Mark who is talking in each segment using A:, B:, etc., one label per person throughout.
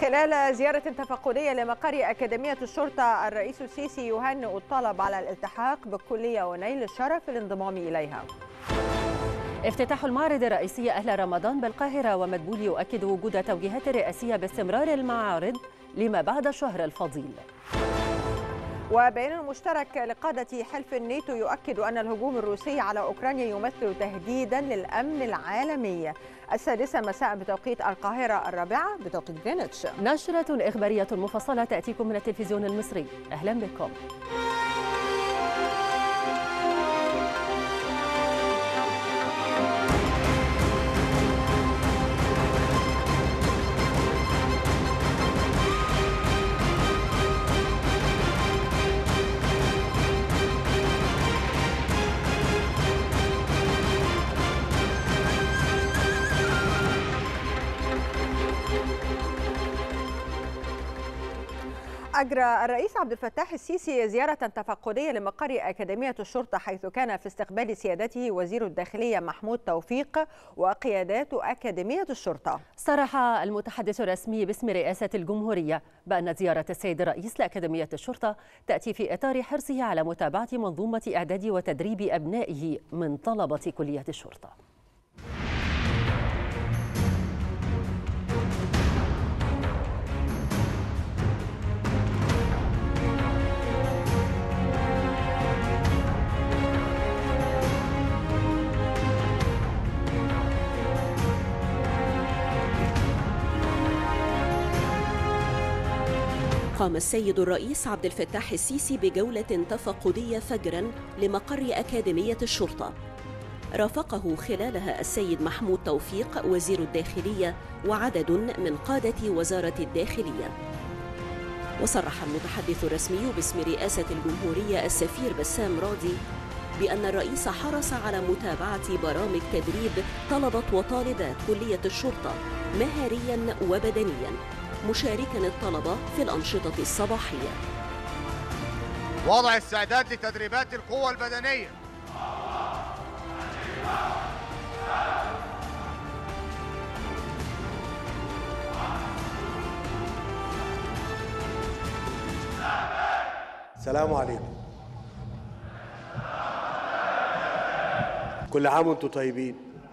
A: خلال زيارة تفقدية لمقر أكاديمية الشرطة الرئيس السيسي يهنئ الطلب على الالتحاق بالكلية ونيل الشرف الانضمام إليها
B: افتتاح المعرض الرئيسي أهل رمضان بالقاهرة ومدبولي يؤكد وجود توجيهات رئاسية باستمرار المعارض لما بعد الشهر الفضيل
A: وبيان مشترك لقادة حلف الناتو يؤكد أن الهجوم الروسي على أوكرانيا يمثل تهديدا للأمن العالمي السادسة مساء بتوقيت القاهرة الرابعة بتوقيت جرينتش
B: نشرة إخبارية مفصلة تأتيكم من التلفزيون المصري أهلا بكم
A: أجرى الرئيس عبد الفتاح السيسي زيارة تفقدية لمقر أكاديمية الشرطة حيث كان في استقبال سيادته وزير الداخلية محمود توفيق وقيادات أكاديمية الشرطة
B: صرح المتحدث الرسمي باسم رئاسة الجمهورية بأن زيارة السيد الرئيس لأكاديمية الشرطة تأتي في إطار حرصه على متابعة منظومة إعداد وتدريب أبنائه من طلبة كلية الشرطة
C: قام السيد الرئيس عبد الفتاح السيسي بجولة تفقدية فجرا لمقر أكاديمية الشرطة رافقه خلالها السيد محمود توفيق وزير الداخلية وعدد من قادة وزارة الداخلية وصرح المتحدث الرسمي باسم رئاسة الجمهورية السفير بسام راضي بأن الرئيس حرص على متابعة برامج تدريب طلبة وطالبات كلية الشرطة مهاريا وبدنيا مشاركا الطلبة في الأنشطة الصباحية
D: وضع استعداد لتدريبات القوة البدنية
E: السلام عليكم كل عام وانتم طيبين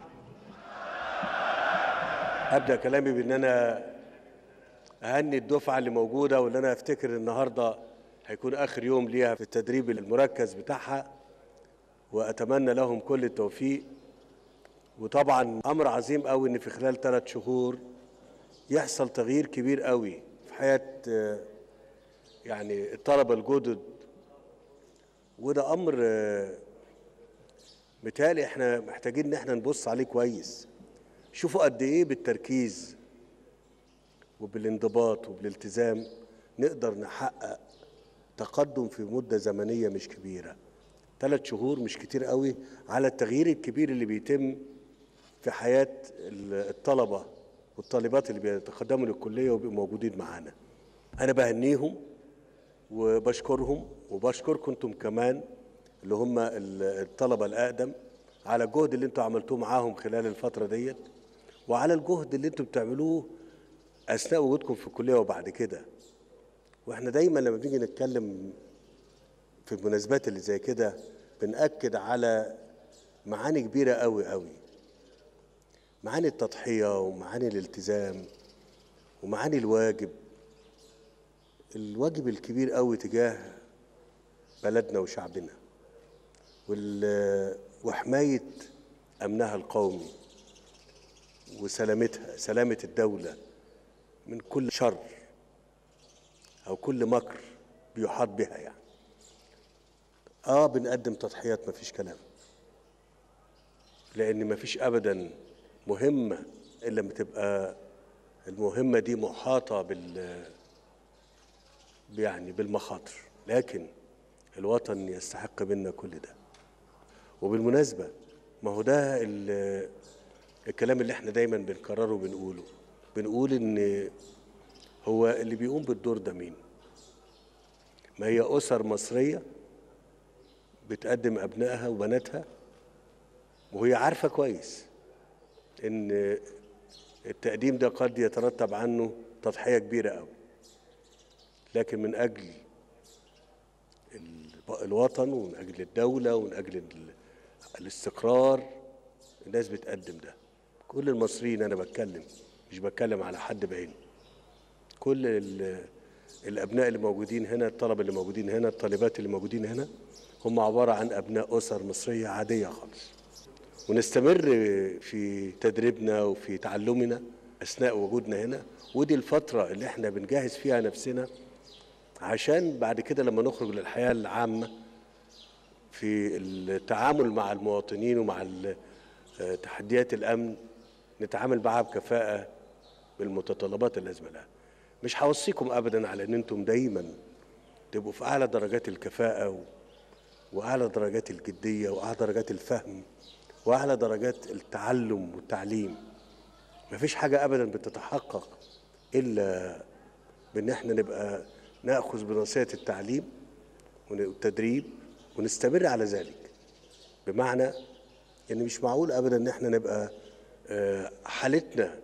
E: ابدا كلامي بان انا اهني الدفعه اللي موجوده واللي انا افتكر النهارده هيكون اخر يوم ليها في التدريب المركز بتاعها واتمنى لهم كل التوفيق وطبعا امر عظيم قوي ان في خلال ثلاث شهور يحصل تغيير كبير قوي في حياه آه، يعني الطلبه الجدد وده امر آه، متهيألي احنا محتاجين ان احنا نبص عليه كويس شوفوا قد ايه بالتركيز وبالانضباط وبالالتزام نقدر نحقق تقدم في مدة زمنية مش كبيرة ثلاث شهور مش كتير قوي على التغيير الكبير اللي بيتم في حياة الطلبة والطالبات اللي بيتقدموا للكلية وبيبقوا موجودين معانا أنا بهنيهم وبشكرهم وبشكركم انتم كمان اللي هم الطلبة الأقدم على الجهد اللي انتم عملتوه معاهم خلال الفترة ديت وعلى الجهد اللي انتم بتعملوه اثناء وجودكم في الكليه وبعد كده واحنا دايما لما بنيجي نتكلم في المناسبات اللي زي كده بنأكد على معاني كبيره قوي قوي معاني التضحيه ومعاني الالتزام ومعاني الواجب الواجب الكبير قوي تجاه بلدنا وشعبنا وال- وحمايه امنها القومي وسلامتها سلامه الدوله من كل شر او كل مكر بيحاط بها يعني اه بنقدم تضحيات مفيش كلام لان مفيش ابدا مهمه الا لما تبقى المهمه دي محاطه بال يعني بالمخاطر لكن الوطن يستحق منا كل ده وبالمناسبه ما هو ده ال- الكلام اللي احنا دايما بنكرره وبنقوله بنقول ان هو اللي بيقوم بالدور ده مين ما هي اسر مصريه بتقدم ابنائها وبناتها وهي عارفه كويس ان التقديم ده قد يترتب عنه تضحيه كبيره قوي لكن من اجل ال- الوطن ومن اجل الدوله ومن اجل ال- الاستقرار الناس بتقدم ده كل المصريين انا بتكلم مش بتكلم على حد بعينه كل ال- الابناء اللي موجودين هنا الطلبه اللي موجودين هنا الطالبات اللي موجودين هنا هم عباره عن ابناء اسر مصريه عاديه خالص ونستمر في تدريبنا وفي تعلمنا اثناء وجودنا هنا ودي الفتره اللي احنا بنجهز فيها نفسنا عشان بعد كده لما نخرج للحياه العامه في التعامل مع المواطنين ومع ال- آه، تحديات الامن نتعامل معاها بكفاءه بالمتطلبات اللازمه لها مش هوصيكم ابدا على ان انتم دايما تبقوا في اعلى درجات الكفاءه و... واعلى درجات الجديه واعلى درجات الفهم واعلى درجات التعلم والتعليم مفيش حاجه ابدا بتتحقق الا بان احنا نبقى ناخذ بنصيحه التعليم والتدريب ونستمر على ذلك بمعنى ان مش معقول ابدا ان احنا نبقى آه، حالتنا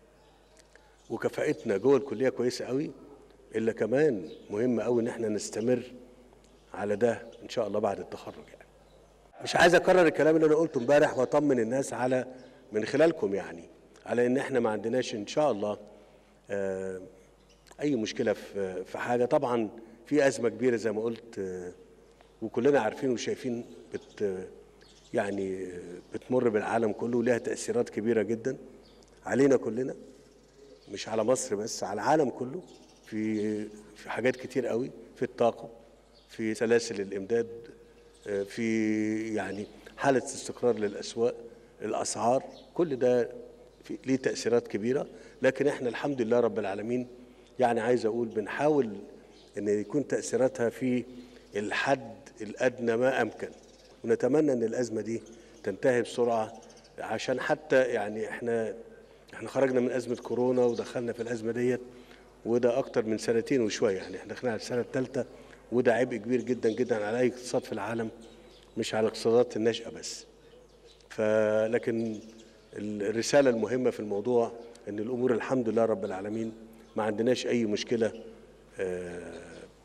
E: وكفاءتنا جوه الكليه كويسه قوي الا كمان مهم قوي ان احنا نستمر على ده ان شاء الله بعد التخرج يعني مش عايز اكرر الكلام اللي انا قلته امبارح واطمن الناس على من خلالكم يعني على ان احنا ما عندناش ان شاء الله آه، اي مشكله في في حاجه طبعا في ازمه كبيره زي ما قلت آه، وكلنا عارفين وشايفين بت يعني آه، بتمر بالعالم كله ولها تاثيرات كبيره جدا علينا كلنا مش على مصر بس على العالم كله في في حاجات كتير قوي في الطاقه في سلاسل الامداد آه، في يعني حاله استقرار للاسواق الاسعار كل ده في ليه تاثيرات كبيره لكن احنا الحمد لله رب العالمين يعني عايز اقول بنحاول ان يكون تاثيراتها في الحد الادنى ما امكن ونتمنى ان الازمه دي تنتهي بسرعه عشان حتى يعني احنا احنا خرجنا من ازمه كورونا ودخلنا في الازمه ديت وده اكتر من سنتين وشويه يعني احنا داخلين على السنه الثالثه وده عبء كبير جدا جدا على اي اقتصاد في العالم مش على الاقتصادات الناشئه بس فلكن الرساله المهمه في الموضوع ان الامور الحمد لله رب العالمين ما عندناش اي مشكله آه،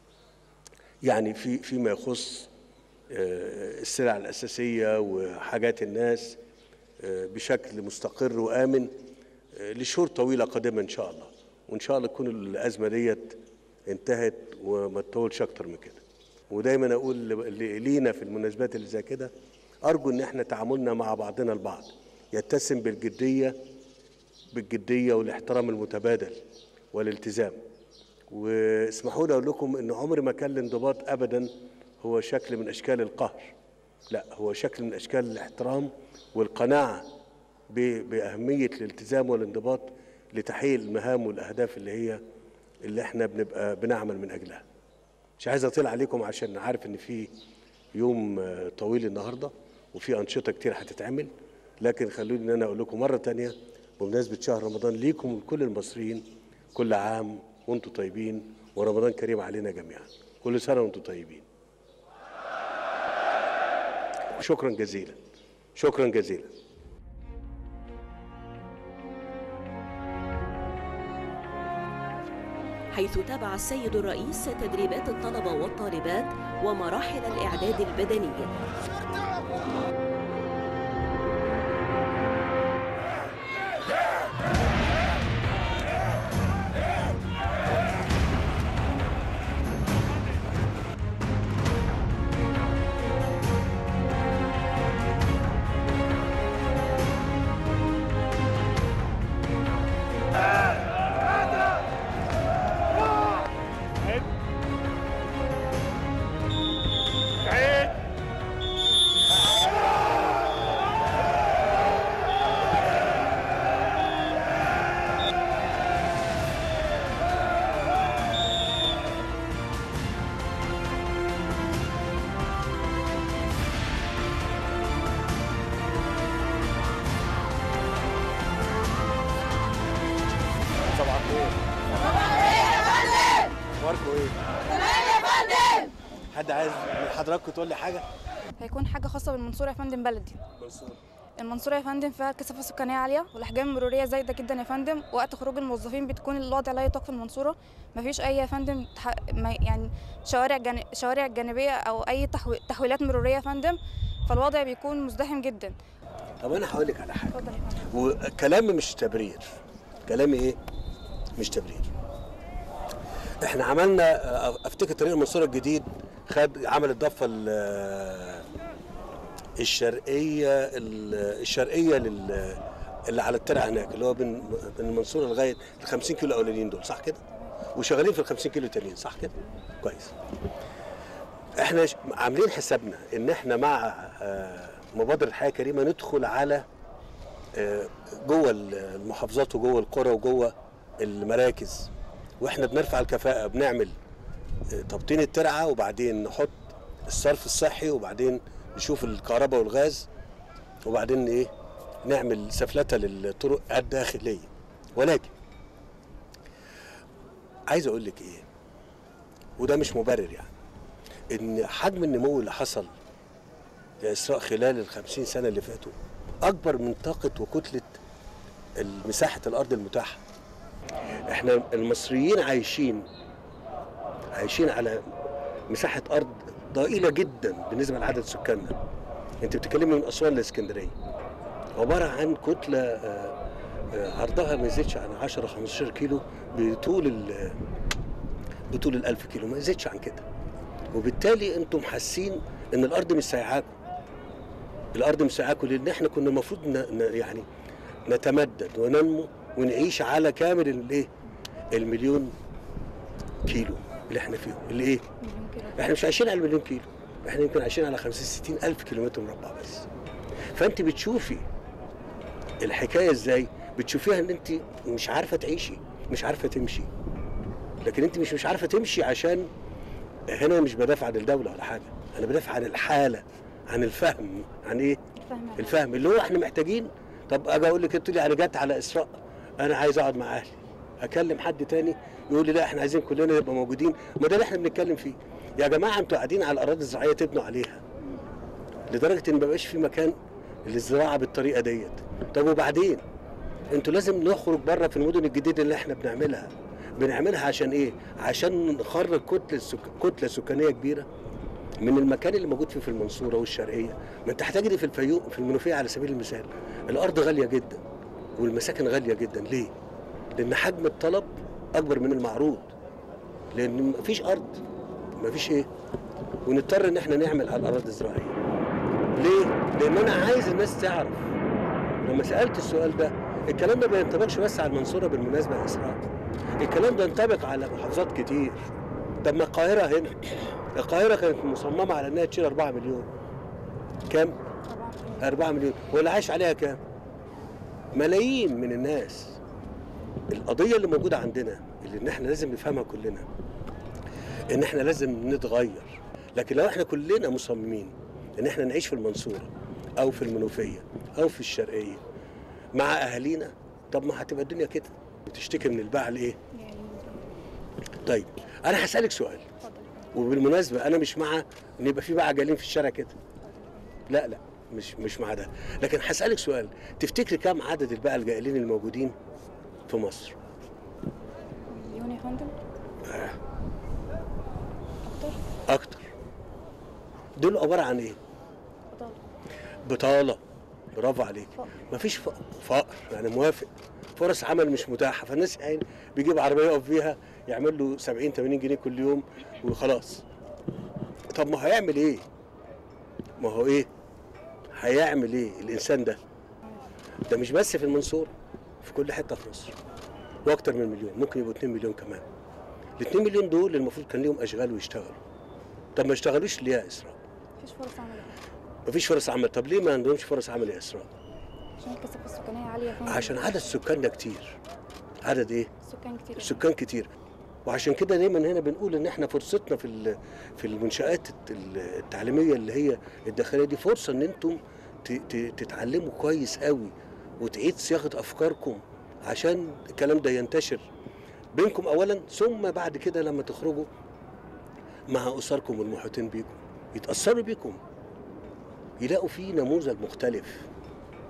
E: يعني في فيما يخص آه، السلع الاساسيه وحاجات الناس آه، بشكل مستقر وامن آه، لشهور طويله قادمه ان شاء الله وان شاء الله تكون الازمه ديت انتهت وما تطولش اكتر من كده ودايما اقول ل- ل- لينا في المناسبات اللي زي كده ارجو ان احنا تعاملنا مع بعضنا البعض يتسم بالجديه بالجديه والاحترام المتبادل والالتزام واسمحوا لي اقول لكم ان عمر ما كان الانضباط ابدا هو شكل من اشكال القهر لا هو شكل من اشكال الاحترام والقناعه ب- باهميه الالتزام والانضباط لتحقيق المهام والاهداف اللي هي اللي احنا بنبقى بنعمل من اجلها مش عايز اطيل عليكم عشان عارف ان في يوم آه، طويل النهارده وفي انشطه كتير هتتعمل لكن خلوني ان انا اقول لكم مره تانية بمناسبه شهر رمضان ليكم ولكل المصريين كل عام وانتم طيبين ورمضان كريم علينا جميعا كل سنه وانتم طيبين شكرا جزيلا شكرا جزيلا
C: حيث تابع السيد الرئيس تدريبات الطلبة والطالبات ومراحل الإعداد البدني
E: صباح الخير اخباركم ايه؟ تمام يا فندم حد عايز من حضراتكم تقول لي حاجه؟
F: هيكون حاجة خاصة بالمنصورة يا فندم بلدي المنصورة يا فندم فيها كثافة سكانية عالية والأحجام المرورية زايدة جدا يا فندم وقت خروج الموظفين بتكون الوضع لا يطاق في المنصورة مفيش أي يا فندم تح... ما يعني شوارع جان... شوارع جانبية أو أي تحو... تحويلات مرورية يا فندم فالوضع بيكون مزدحم جدا
E: طب انا هقول لك على حاجه
F: اتفضل يا فندم
E: وكلامي مش تبرير كلامي ايه مش تبرير احنا عملنا افتكر طريق المنصوره الجديد خد عمل الضفه ال- الشرقيه ال- الشرقيه لل اللي على الترع هناك اللي هو من من المنصوره لغايه ال 50 كيلو الاولانيين دول صح كده؟ وشغالين في ال 50 كيلو التانيين صح كده؟ كويس. احنا ش- عاملين حسابنا ان احنا مع آه، مبادره حياه كريمه ندخل على آه، جوه المحافظات وجوه القرى وجوه المراكز واحنا بنرفع الكفاءه بنعمل آه، تبطين الترعه وبعدين نحط الصرف الصحي وبعدين نشوف الكهرباء والغاز وبعدين ايه نعمل سفلته للطرق الداخليه ولكن عايز اقول لك ايه وده مش مبرر يعني ان حجم النمو اللي حصل يا اسراء خلال ال 50 سنه اللي فاتوا اكبر من طاقه وكتله مساحه الارض المتاحه احنا المصريين عايشين عايشين على مساحه ارض ضئيله جدا بالنسبه لعدد سكاننا انت بتتكلمي من اسوان لاسكندريه عباره عن كتله آه، آه، عرضها ما يزيدش عن 10 15 كيلو بطول ال- بطول ال 1000 كيلو ما يزيدش عن كده وبالتالي انتم حاسين ان الارض مش سايعاكم الارض مش سايعاكم لان احنا كنا المفروض ن... ن... يعني نتمدد وننمو ونعيش على كامل الايه المليون كيلو اللي احنا فيهم اللي ايه
F: مليون كيلو
E: احنا مش عايشين على المليون كيلو احنا يمكن عايشين على 50 60 الف كيلومتر مربع بس فانت بتشوفي الحكايه ازاي بتشوفيها ان انت مش عارفه تعيشي مش عارفه تمشي لكن انت مش مش عارفه تمشي عشان هنا مش بدافع عن الدوله ولا حاجه انا بدافع عن الحاله عن الفهم عن ايه
F: فاهمة
E: الفهم اللي هو احنا محتاجين طب اجي اقول لك انت لي انا جت على اسراء انا عايز اقعد مع اهلي اكلم حد تاني يقول لي لا احنا عايزين كلنا نبقى موجودين ما ده اللي احنا بنتكلم فيه يا جماعه انتوا قاعدين على الاراضي الزراعيه تبنوا عليها لدرجه ان ما بقاش في مكان للزراعه بالطريقه ديت طب وبعدين انتوا لازم نخرج بره في المدن الجديده اللي احنا بنعملها بنعملها عشان ايه عشان نخرج كتله سك... كتله سكانيه كبيره من المكان اللي موجود فيه في المنصوره والشرقيه ما انت هتجري في الفيوم في المنوفيه على سبيل المثال الارض غاليه جدا والمساكن غاليه جدا ليه لان حجم الطلب اكبر من المعروض لان مفيش ارض مفيش ايه ونضطر ان احنا نعمل على الاراضي الزراعيه ليه لان انا عايز الناس تعرف لما سالت السؤال ده الكلام ده ما ينطبقش بس على المنصوره بالمناسبه يا اسراء الكلام ده ينطبق على محافظات كتير طب ما القاهره هنا القاهره كانت مصممه على انها تشيل 4 مليون كام 4 مليون واللي عايش عليها كام ملايين من الناس القضيه اللي موجوده عندنا اللي ان احنا لازم نفهمها كلنا ان احنا لازم نتغير لكن لو احنا كلنا مصممين ان احنا نعيش في المنصوره او في المنوفيه او في الشرقيه مع اهالينا طب ما هتبقى الدنيا كده بتشتكي من الباع الايه طيب انا هسالك سؤال وبالمناسبه انا مش مع ان يبقى في بقى جالين في الشارع كده لا لا مش مش مع ده لكن هسالك سؤال تفتكري كم عدد البقى الجائلين الموجودين في مصر
F: مليون يا فندم
E: اكتر دول عباره عن ايه
F: بطالة
E: بطاله برافو عليك مفيش ف- فقر يعني موافق فرص عمل مش متاحه فالناس يعني بيجيب عربيه يقف فيها يعمل له 70 80 جنيه كل يوم وخلاص طب ما هيعمل ايه ما هو ايه هيعمل ايه الانسان ده ده مش بس في المنصوره في كل حته في مصر واكتر من مليون ممكن يبقوا 2 مليون كمان ال 2 مليون دول المفروض كان ليهم اشغال ويشتغلوا طب ما اشتغلوش ليه يا اسراء
F: مفيش فرص عمل يا فندم.
E: مفيش فرص عمل طب ليه ما عندهمش فرص عمل يا اسراء
F: عشان الكثافة السكانية عالية يا فندم
E: عشان عدد سكاننا كتير عدد ايه
F: السكان كتير
E: السكان كتير وعشان كده دايما هنا بنقول ان احنا فرصتنا في ال- في المنشات الت- التعليميه اللي هي الداخليه دي فرصه ان انتم ت- ت- تتعلموا كويس قوي وتعيد صياغه افكاركم عشان الكلام ده ينتشر بينكم اولا ثم بعد كده لما تخرجوا مع اسركم والمحيطين بيكم يتاثروا بيكم يلاقوا فيه نموذج مختلف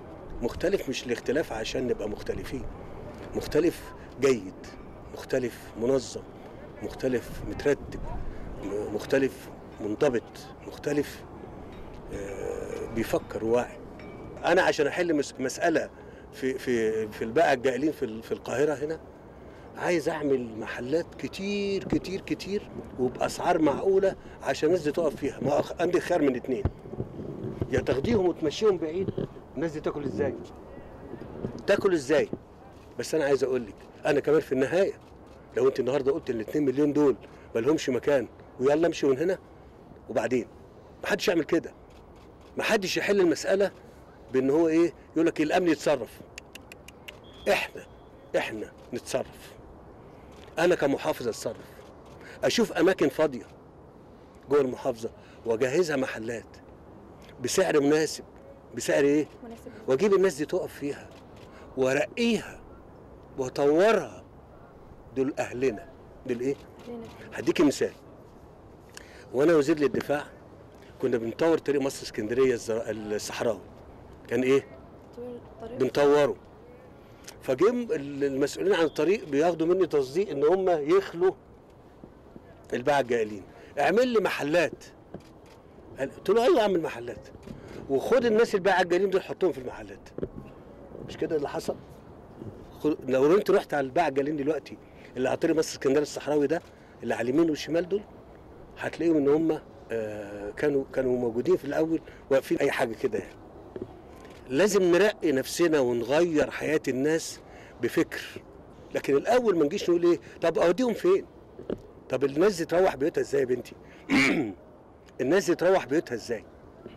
E: مختلف مش الاختلاف عشان نبقى مختلفين مختلف جيد مختلف منظم مختلف مترتب م- مختلف منضبط مختلف آه، بيفكر وواعي انا عشان احل مس- مساله في في في الباقه الجائلين في ال- في القاهره هنا عايز اعمل محلات كتير كتير كتير وباسعار معقوله عشان الناس دي تقف فيها ما أخ- عندي خيار من اتنين يا تاخديهم وتمشيهم بعيد الناس دي تاكل ازاي تاكل ازاي بس انا عايز اقول لك انا كمان في النهايه لو انت النهارده قلت ال 2 مليون دول ما لهمش مكان ويلا امشي من هنا وبعدين ما حدش يعمل كده ما حدش يحل المساله بان هو ايه يقول لك الامن يتصرف احنا احنا نتصرف انا كمحافظ اتصرف اشوف اماكن فاضيه جوه المحافظه واجهزها محلات بسعر مناسب بسعر ايه واجيب الناس دي تقف فيها وارقيها واطورها دول اهلنا دول ايه هديكي مثال وانا وزير للدفاع كنا بنطور طريق مصر اسكندريه الزر- الصحراوي كان ايه بنطوره فجم ال- المسؤولين عن الطريق بياخدوا مني تصديق ان هم يخلوا الباعة الجائلين اعمل لي محلات قال- قلت له ايوه اعمل محلات وخد الناس الباعة الجائلين دول حطهم في المحلات مش كده اللي حصل خد- لو انت رحت على الباعة الجائلين دلوقتي اللي على طريق مصر اسكندريه الصحراوي ده اللي على اليمين والشمال دول هتلاقيهم ان هم آه، كانوا كانوا موجودين في الاول واقفين اي حاجه كده يعني لازم نرقي نفسنا ونغير حياه الناس بفكر لكن الاول ما نجيش نقول ايه طب اوديهم فين طب الناس دي تروح بيوتها ازاي يا بنتي الناس دي تروح بيوتها ازاي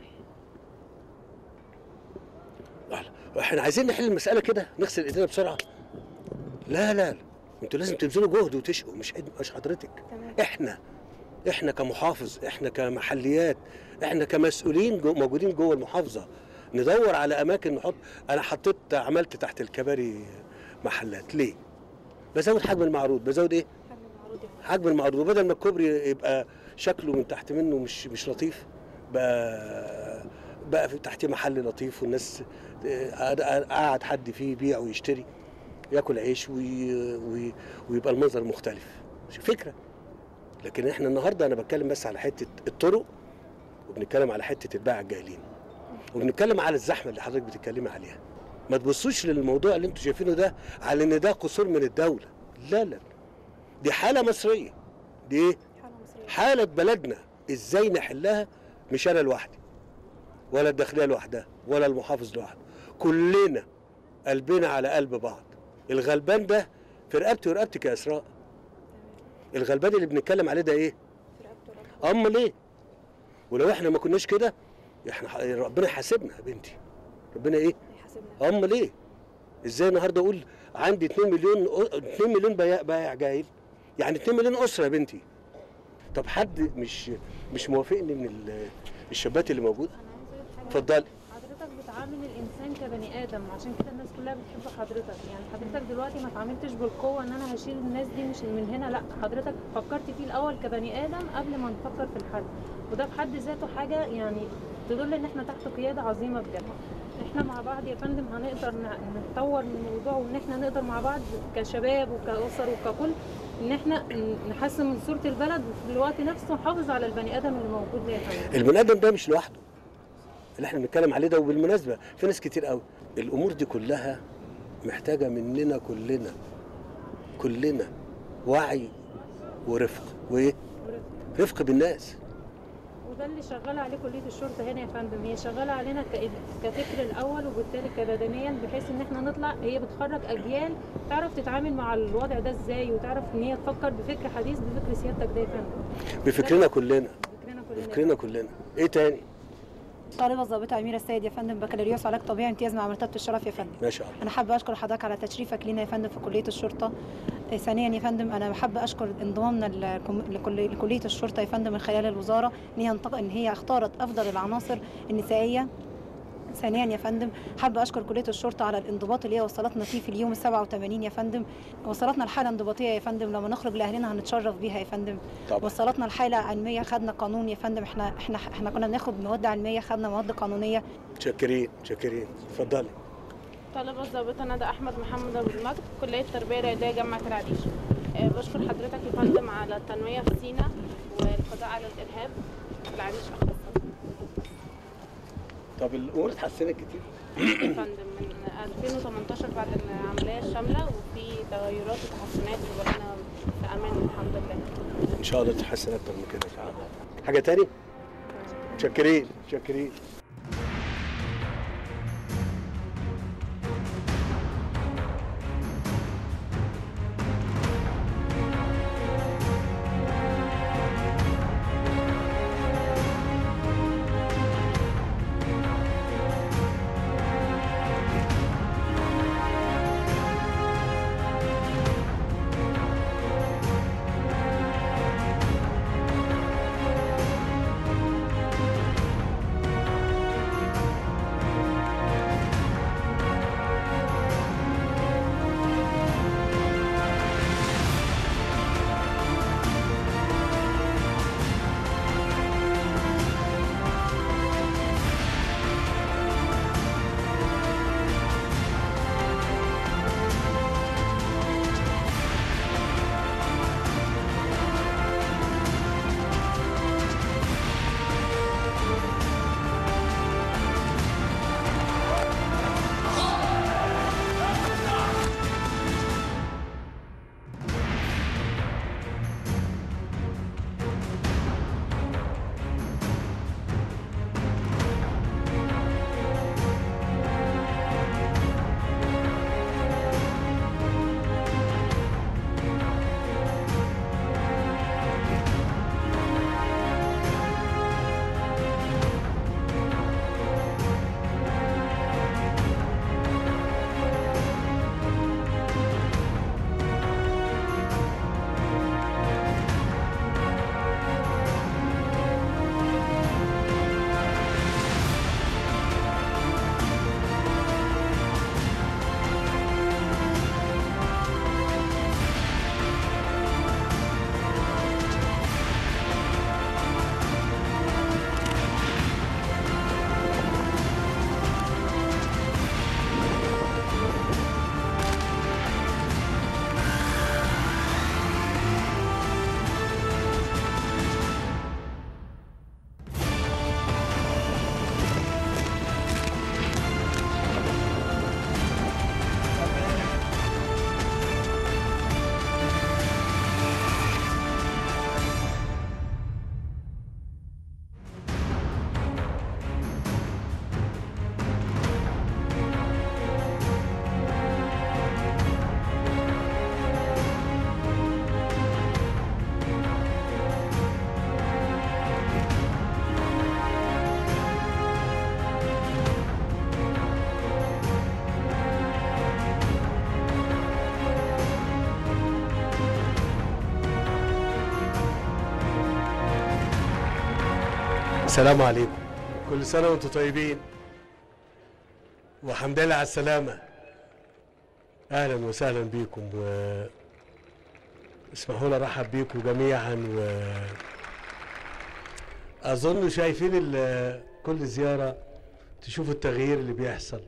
E: احنا عايزين نحل المساله كده نغسل ايدينا بسرعه لا لا لا انتوا لازم تبذلوا جهد وتشقوا مش حد- مش حضرتك احنا احنا كمحافظ احنا كمحليات احنا كمسؤولين جو موجودين جوه المحافظه ندور على اماكن نحط انا حطيت عملت تحت الكباري محلات ليه بزود حجم المعروض بزود ايه حجم المعروض وبدل ما الكوبري يبقى شكله من تحت منه مش مش لطيف بقى بقى في تحتيه محل لطيف والناس قاعد- قاعد حد فيه يبيع ويشتري ياكل عيش وي وي ويبقى المنظر مختلف مش فكره لكن احنا النهارده انا بتكلم بس على حته الطرق وبنتكلم على حته الباعة الجاهلين وبنتكلم على الزحمه اللي حضرتك بتتكلمي عليها ما تبصوش للموضوع اللي انتوا شايفينه ده على ان ده قصور من الدوله لا لا دي حاله مصريه دي ايه حاله بلدنا ازاي نحلها مش انا لوحدي ولا الداخليه لوحدها ولا المحافظ لوحده كلنا قلبنا على قلب بعض الغلبان ده في رقبتي ورقبتك يا اسراء الغلبان اللي بنتكلم عليه ده ايه امال ايه ولو احنا ما كناش كده احنا ح- ربنا يحاسبنا يا بنتي ربنا ايه امال ايه ازاي النهارده اقول عندي 2 مليون 2 مليون بياع بائع جاهل يعني 2 مليون اسره يا بنتي طب حد مش مش موافقني من ال- الشابات اللي موجوده اتفضلي
G: حضرتك بتعامل الانسان كبني ادم عشان كده الناس كلها بتحب حضرتك يعني حضرتك دلوقتي ما تعاملتش بالقوه ان انا هشيل الناس دي مش من هنا لا حضرتك فكرت فيه الاول كبني ادم قبل ما نفكر في الحل وده في حد ذاته حاجه يعني تدل ان احنا تحت قياده عظيمه بجد احنا مع بعض يا فندم هنقدر ن- نتطور من الموضوع وان احنا نقدر مع بعض كشباب وكاسر وككل ان احنا ن- نحسن من صوره البلد وفي الوقت نفسه نحافظ على البني ادم اللي موجود ده يا فندم
E: البني ادم ده مش لوحده اللي احنا بنتكلم عليه ده وبالمناسبه في ناس كتير قوي الامور دي كلها محتاجه مننا كلنا كلنا وعي ورفق وايه رفق بالناس
G: وده اللي شغاله عليه كليه الشرطه هنا يا فندم هي شغاله علينا ك- كفكر الاول وبالتالي كبدنيا بحيث ان احنا نطلع هي بتخرج اجيال تعرف تتعامل مع الوضع ده ازاي وتعرف ان هي تفكر بفكر حديث بفكر سيادتك ده يا فندم
E: بفكرنا كلنا
G: فكرنا كلنا
E: بفكرنا كلنا ايه تاني
H: طالبة الضابطة أميرة السيد يا فندم بكالوريوس علاج طبيعي امتياز مع مرتبة الشرف يا فندم
E: ما شاء الله
H: أنا حابة أشكر حضرتك على تشريفك لينا يا فندم في كلية الشرطة آه، ثانيا يا فندم أنا حابة أشكر انضمامنا لكم- لكل- لكلية الشرطة يا فندم من خلال الوزارة إن هي انتق- إن هي اختارت أفضل العناصر النسائية ثانيا يا فندم حابة أشكر كلية الشرطة على الانضباط اللي هي وصلتنا فيه في اليوم ال 87 يا فندم وصلتنا لحالة انضباطية يا فندم لما نخرج لأهلنا هنتشرف بيها يا فندم
E: طبعا
H: وصلتنا لحالة علمية خدنا قانون يا فندم احنا احنا احنا كنا بناخد مواد علمية خدنا مواد قانونية
E: متشكرين متشكرين اتفضلي
G: طالبة الضابطة ندى أحمد محمد أبو المجد كلية التربية الرياضية جامعة العريش آه، بشكر حضرتك يا فندم على التنمية في سينا والقضاء على الإرهاب في العريش أخصائي
E: طب الامور اتحسنت كتير
G: يا فندم من 2018 بعد العملية الشاملة وفي تغيرات وتحسنات وبقينا في أمان الحمد لله
E: ان شاء الله تتحسن اكتر من كده ان شاء الله حاجه تاني متشكرين متشكرين السلام عليكم كل سنة وانتم طيبين وحمد لله على السلامة أهلا وسهلا بيكم و اسمحوا لي أرحب بيكم جميعا و أظن شايفين ال- كل زيارة تشوفوا التغيير اللي بيحصل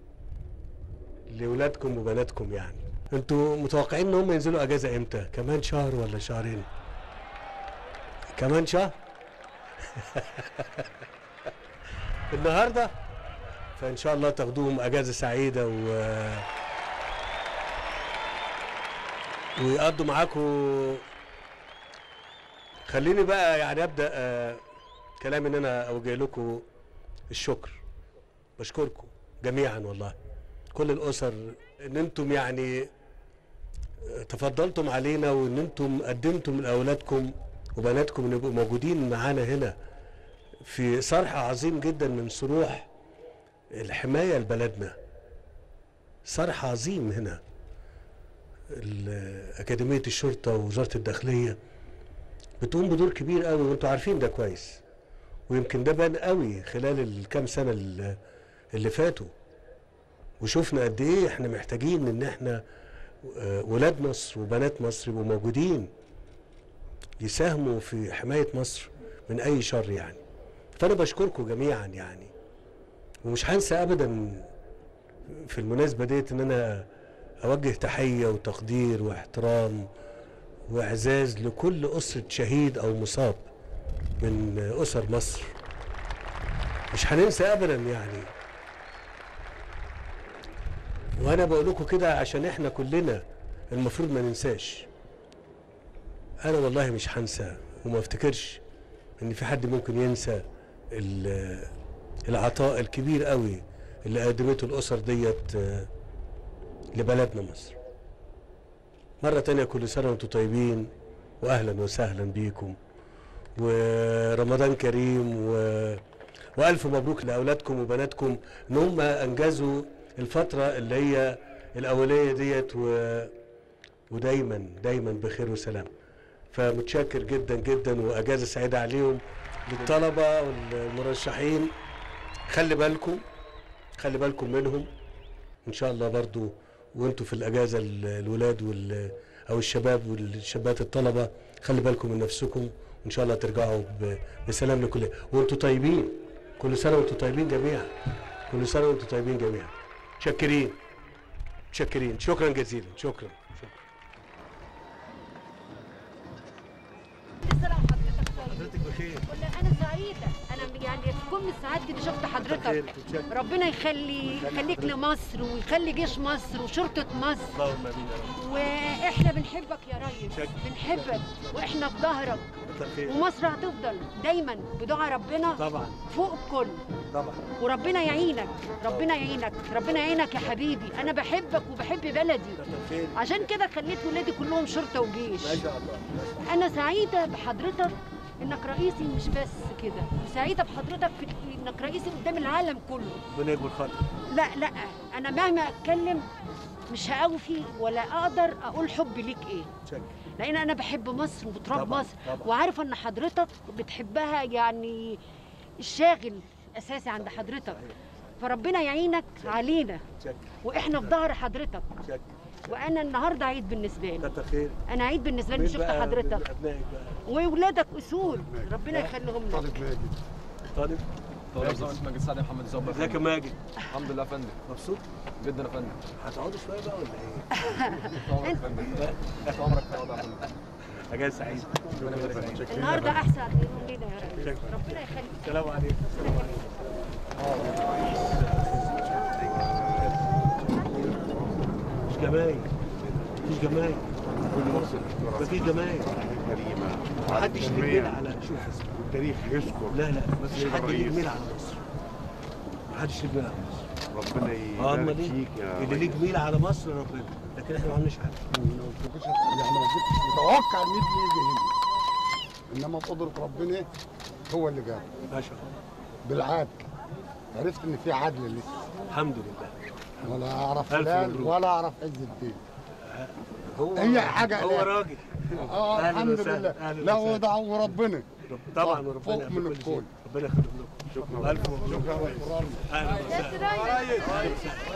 E: لأولادكم وبناتكم يعني انتوا متوقعين ان هم ينزلوا اجازة امتى كمان شهر ولا شهرين كمان شهر النهارده فان شاء الله تاخدوهم اجازه سعيده و ويقضوا معاكم خليني بقى يعني ابدا آه، كلام ان انا اوجه لكم الشكر بشكركم جميعا والله كل الاسر ان انتم يعني آه، تفضلتم علينا وان انتم قدمتم لاولادكم وبناتكم ان يبقوا موجودين معانا هنا في صرح عظيم جدا من صروح الحمايه لبلدنا صرح عظيم هنا ال- أكاديمية الشرطة ووزارة الداخلية بتقوم بدور كبير قوي وانتوا عارفين ده كويس ويمكن ده بان قوي خلال الكام سنة اللي- اللي فاتوا وشفنا قد ايه احنا محتاجين ان احنا آه، ولاد مصر وبنات مصر يبقوا موجودين يساهموا في حماية مصر من أي شر يعني فأنا بشكركم جميعا يعني ومش هنسى أبدا في المناسبة ديت إن أنا أوجه تحية وتقدير واحترام وإعزاز لكل أسرة شهيد أو مصاب من أسر مصر مش هننسى أبدا يعني وأنا بقول لكم كده عشان إحنا كلنا المفروض ما ننساش أنا والله مش هنسى وما افتكرش إن في حد ممكن ينسى ال- العطاء الكبير قوي اللي قدمته الأسر ديت آه، لبلدنا مصر مرة تانية كل سنة وانتم طيبين وأهلا وسهلا بيكم ورمضان كريم و... وألف مبروك لأولادكم وبناتكم إن هم أنجزوا الفترة اللي هي الأولية ديت و... ودايما دايما بخير وسلام فمتشكر جدا جدا وأجازة سعيدة عليهم للطلبة والمرشحين خلي بالكم خلي بالكم منهم ان شاء الله برضو وانتوا في الاجازه ال- الولاد وال او الشباب والشابات الطلبه خلي بالكم من نفسكم وان شاء الله ترجعوا ب- بسلام لكل وانتوا طيبين كل سنه وانتوا طيبين جميعا كل سنه وانتوا طيبين جميعا شاكرين شاكرين شكرا جزيلا شكرا شكرا حضرتك بخير
I: والله انا سعيده انا يعني في كل السعاده اللي شفت حضرتك
E: متشكر.
I: ربنا يخلي يخليك لمصر ويخلي جيش مصر وشرطه مصر
E: اللهم امين يا رب
I: واحنا بنحبك يا ريس
E: شكرا.
I: بنحبك واحنا في ظهرك
E: كتر خير
I: ومصر هتفضل دايما بدعاء ربنا
E: طبعا
I: فوق الكل
E: طبعا
I: وربنا يعينك ربنا يعينك ربنا يعينك يا حبيبي انا بحبك وبحب بلدي
E: كتر خير
I: عشان كده خليت ولادي كلهم شرطه وجيش
E: ما شاء الله
I: انا سعيده بحضرتك انك رئيسي مش بس كده سعيده بحضرتك في انك رئيسي قدام العالم كله
E: ربنا يكبر خاطرك
I: لا لا انا مهما اتكلم مش هأوفي ولا اقدر اقول حبي ليك ايه
E: شكرا
I: لان انا بحب مصر وتراب
E: طبعاً،
I: مصر
E: طبعاً.
I: وعارفه ان حضرتك بتحبها يعني الشاغل اساسي عند حضرتك فربنا يعينك علينا
E: شكرا
I: واحنا في ظهر حضرتك
E: شكرا
I: وانا النهارده عيد بالنسبه لي
E: كتر خير
I: انا عيد بالنسبه لي
E: مين
I: شفت
E: بقى
I: حضرتك
E: من أبنائك بقى
I: واولادك اصول ربنا يخليهم لك
E: طالب
J: طالب سمعت ماجد سعد محمد الزوبة
E: ازيك يا ماجد
J: الحمد لله يا فندم
E: مبسوط
J: جدا يا فندم
E: هتقعدوا شويه بقى ولا ايه
J: طول عمرك يا فندم طول عمرك يا فندم
E: اجازه سعيده
J: ربنا يبارك فيك
I: النهارده احسن يوم لينا يا رب
E: شكرا.
I: ربنا يخليك
E: السلام عليكم السلام عليكم مش جمايل مفيش جمايل مفيش جمايل محدش ليه ميل على شوف اسمع.
K: التاريخ يذكر
E: لا لا مفيش
K: سيد
E: حد ليه
K: الرئيس.
E: ميل على مصر محدش ليه ميل على مصر
K: ربنا
E: اه
K: يبارك
E: امال ايه
K: فيك يا
E: اللي ليه جميل على مصر ربنا لكن احنا ما عملناش حاجه
K: يعني ما كنتش متوقع ان ابني يجي هنا انما بقدره ربنا هو اللي جاب
E: ما شاء الله
K: بالعدل عرفت ان في عدل لسه
E: الحمد لله
K: ولا اعرف
E: ألف
K: فلان
E: مبروك.
K: ولا اعرف عز الدين
E: هو
K: هي حاجة
E: هو
K: لا.
E: راجل
K: اه
E: أهلاً
K: الحمد
E: وسهلاً،
K: لله
E: أهلاً
K: لا
E: وسهلاً.
K: وضع وربنا
E: طبعا
K: فوق
E: وربنا يعمل
K: من
E: كل شيء.
K: الكل.
E: ربنا يخليهم لكم شكرا الف مبروك
K: شكرا
E: اهلا وسهلا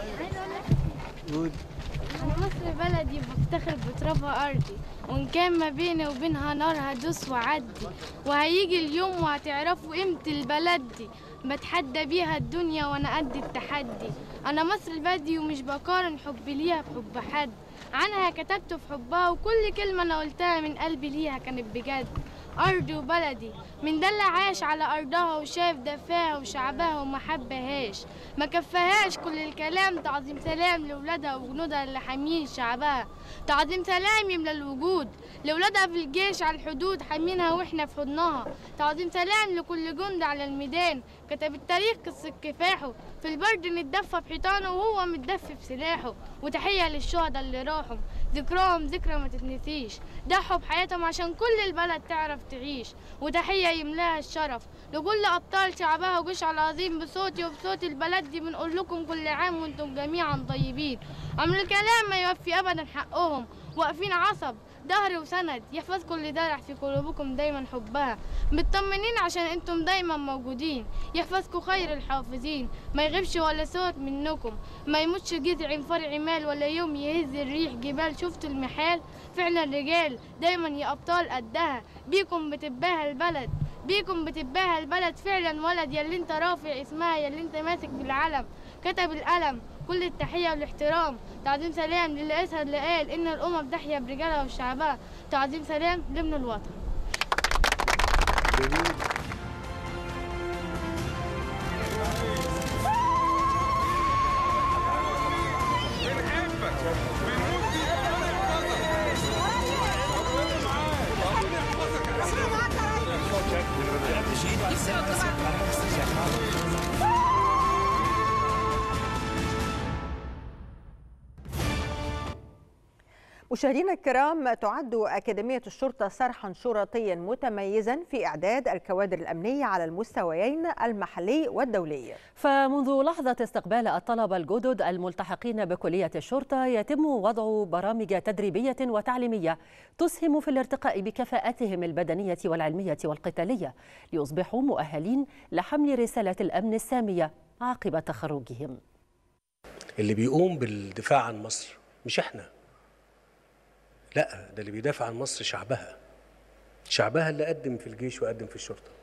E: قول.
L: أنا مصر بلدي بفتخر بترابها أرضي وإن كان ما بيني وبينها نار هدوس وعدي وهيجي اليوم وهتعرفوا قيمة البلد دي بتحدى بيها الدنيا وأنا قد التحدي أنا مصر بلدي ومش بقارن حبي ليها بحب حد عنها كتبت في حبها وكل كلمة أنا قلتها من قلبي ليها كانت بجد أرضي وبلدي من ده اللي عاش على أرضها وشاف دفاها وشعبها وما حبهاش ما كفاهاش كل الكلام تعظيم سلام لولادها وجنودها اللي حامين شعبها تعظيم سلام يملى الوجود لولادها في الجيش على الحدود حامينها واحنا في حضنها تعظيم سلام لكل جند على الميدان كتب التاريخ قصة كفاحه في البرد نتدفى بحيطانه وهو متدفي بسلاحه وتحية للشهداء اللي راحوا ذكراهم ذكرى ما تتنسيش ضحوا بحياتهم عشان كل البلد تعرف تعيش وتحية يملاها الشرف لكل أبطال شعبها وجيش العظيم بصوتي وبصوت البلد دي بنقول لكم كل عام وانتم جميعا طيبين عمر الكلام ما يوفي أبدا حقهم واقفين عصب ظهر وسند يحفظ كل درع في قلوبكم دايما حبها مطمنين عشان انتم دايما موجودين يحفظكم خير الحافظين ما يغيبش ولا صوت منكم ما يموتش جذع فرع مال ولا يوم يهز الريح جبال شفتوا المحال فعلا رجال دايما يا ابطال قدها بيكم بتباهى البلد بيكم بتباهى البلد فعلا ولد يا اللي انت رافع اسمها يا اللي انت ماسك بالعلم كتب القلم كل التحية والاحترام تعظيم سلام للي أسهل اللي قال إن الأمم تحيا برجالها وشعبها تعظيم سلام لابن الوطن
A: مشاهدينا الكرام تعد أكاديمية الشرطة صرحا شرطيا متميزا في إعداد الكوادر الأمنية على المستويين المحلي والدولي
B: فمنذ لحظة استقبال الطلبة الجدد الملتحقين بكلية الشرطة يتم وضع برامج تدريبية وتعليمية تسهم في الارتقاء بكفاءتهم البدنية والعلمية والقتالية ليصبحوا مؤهلين لحمل رسالة الأمن السامية عقب تخرجهم
E: اللي بيقوم بالدفاع عن مصر مش احنا لا ده اللي بيدافع عن مصر شعبها شعبها اللي قدم في الجيش وقدم في الشرطه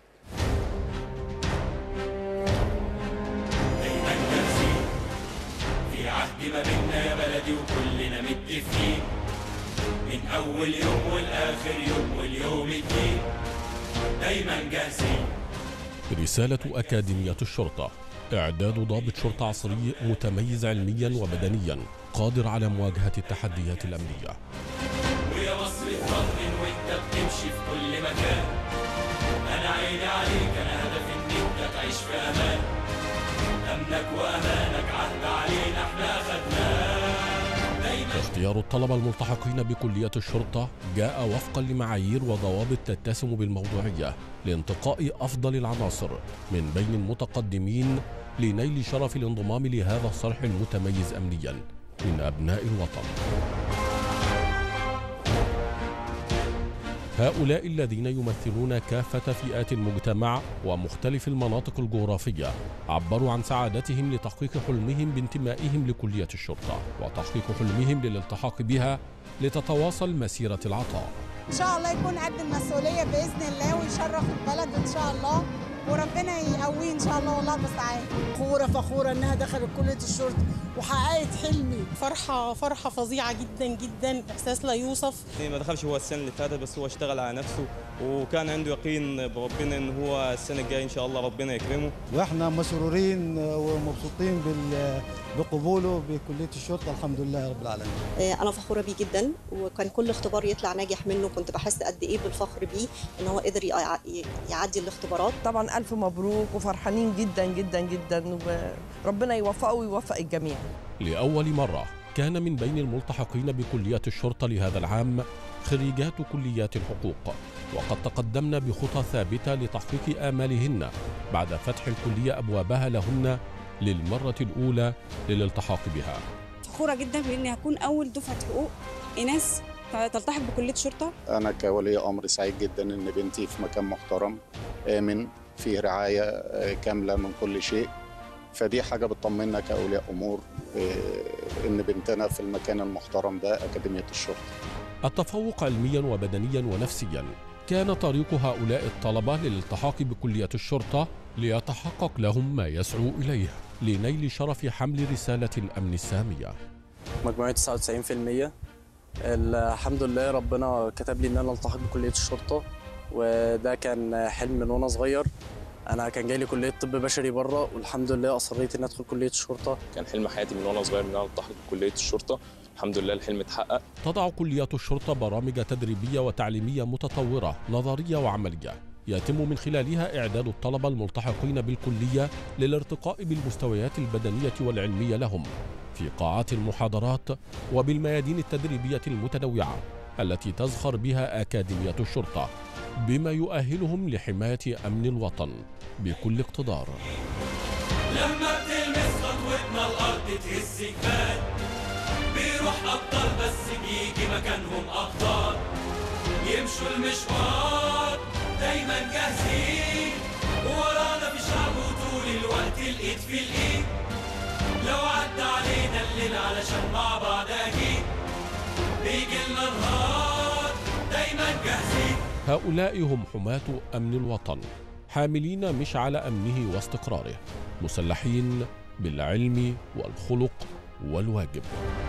M: في عهد ما بينا يا بلدي وكلنا متفقين من اول يوم والاخر يوم واليوم الدين دايما جاهزين
N: رسالة أكاديمية الشرطة إعداد ضابط شرطة عصري متميز علميا وبدنيا قادر على مواجهة التحديات الأمنية
M: ويا مصر اطمن وانت بتمشي في كل مكان انا عيني عليك انا هدفي ان انت تعيش في امان امنك وامانك عهد علينا احنا اخدناه دايما
N: اختيار الطلبة الملتحقين بكلية الشرطة جاء وفقا لمعايير وضوابط تتسم بالموضوعية لانتقاء أفضل العناصر من بين المتقدمين لنيل شرف الانضمام لهذا الصرح المتميز أمنيا من أبناء الوطن هؤلاء الذين يمثلون كافة فئات المجتمع ومختلف المناطق الجغرافية عبروا عن سعادتهم لتحقيق حلمهم بانتمائهم لكلية الشرطة وتحقيق حلمهم للالتحاق بها لتتواصل مسيرة العطاء
O: ان شاء الله يكون قد المسؤوليه باذن الله ويشرف البلد ان شاء الله وربنا يقويه ان شاء الله والله بسعاده
P: فخوره فخوره انها دخلت كليه الشرطه وحققت حلمي
Q: فرحه فرحه فظيعه جدا جدا احساس لا يوصف
R: ما دخلش هو السنه اللي فاتت بس هو اشتغل على نفسه وكان عنده يقين بربنا ان هو السنه الجايه ان شاء الله ربنا يكرمه
S: واحنا مسرورين ومبسوطين بال- بقبوله بكليه الشرطه الحمد لله رب العالمين
T: انا فخوره بيه جدا وكان كل اختبار يطلع ناجح منه كنت بحس قد ايه بالفخر بيه ان هو قدر يع- يعدي الاختبارات
U: طبعا الف مبروك وفرحانين جدا جدا جدا وربنا يوفقه ويوفق الجميع
N: لأول مرة كان من بين الملتحقين بكلية الشرطة لهذا العام خريجات كليات الحقوق وقد تقدمن بخطى ثابتة لتحقيق آمالهن بعد فتح الكلية أبوابها لهن للمرة الأولى للالتحاق بها
V: فخوره جدا باني هكون اول دفعه حقوق ايناس تلتحق بكليه الشرطه
W: أنا كولي أمر سعيد جدا إن بنتي في مكان محترم آمن فيه رعاية آه، كاملة من كل شيء فدي حاجة بتطمنا كأولياء أمور آه، إن بنتنا في المكان المحترم ده أكاديمية الشرطة
N: التفوق علميا وبدنيا ونفسيا كان طريق هؤلاء الطلبة للالتحاق بكلية الشرطة ليتحقق لهم ما يسعوا إليه لنيل شرف حمل رسالة الأمن السامية
X: مجموعي 99% الحمد لله ربنا كتب لي ان انا التحق بكليه الشرطه وده كان حلم من وانا صغير انا كان جاي لي كليه طب بشري بره والحمد لله اصريت ان ادخل كليه الشرطه
Y: كان حلم حياتي من وانا صغير ان انا التحق بكليه الشرطه الحمد لله الحلم اتحقق
N: تضع كليات الشرطة برامج تدريبية وتعليمية متطورة نظرية وعملية يتم من خلالها إعداد الطلبة الملتحقين بالكلية للارتقاء بالمستويات البدنية والعلمية لهم في قاعات المحاضرات وبالميادين التدريبية المتنوعة التي تزخر بها أكاديمية الشرطة بما يؤهلهم لحماية أمن الوطن بكل اقتدار
M: لما بتلمس خطوتنا الارض تهز جبال بيروح ابطال بس بيجي مكانهم ابطال يمشوا المشوار دايما جاهزين ورانا في شعب وطول الوقت الايد في الايد لو عدى علينا الليل علشان مع بعض اكيد بيجي لنا نهار دايما جاهزين
N: هؤلاء هم حماة أمن الوطن حاملين مشعل أمنه واستقراره مسلحين بالعلم والخلق والواجب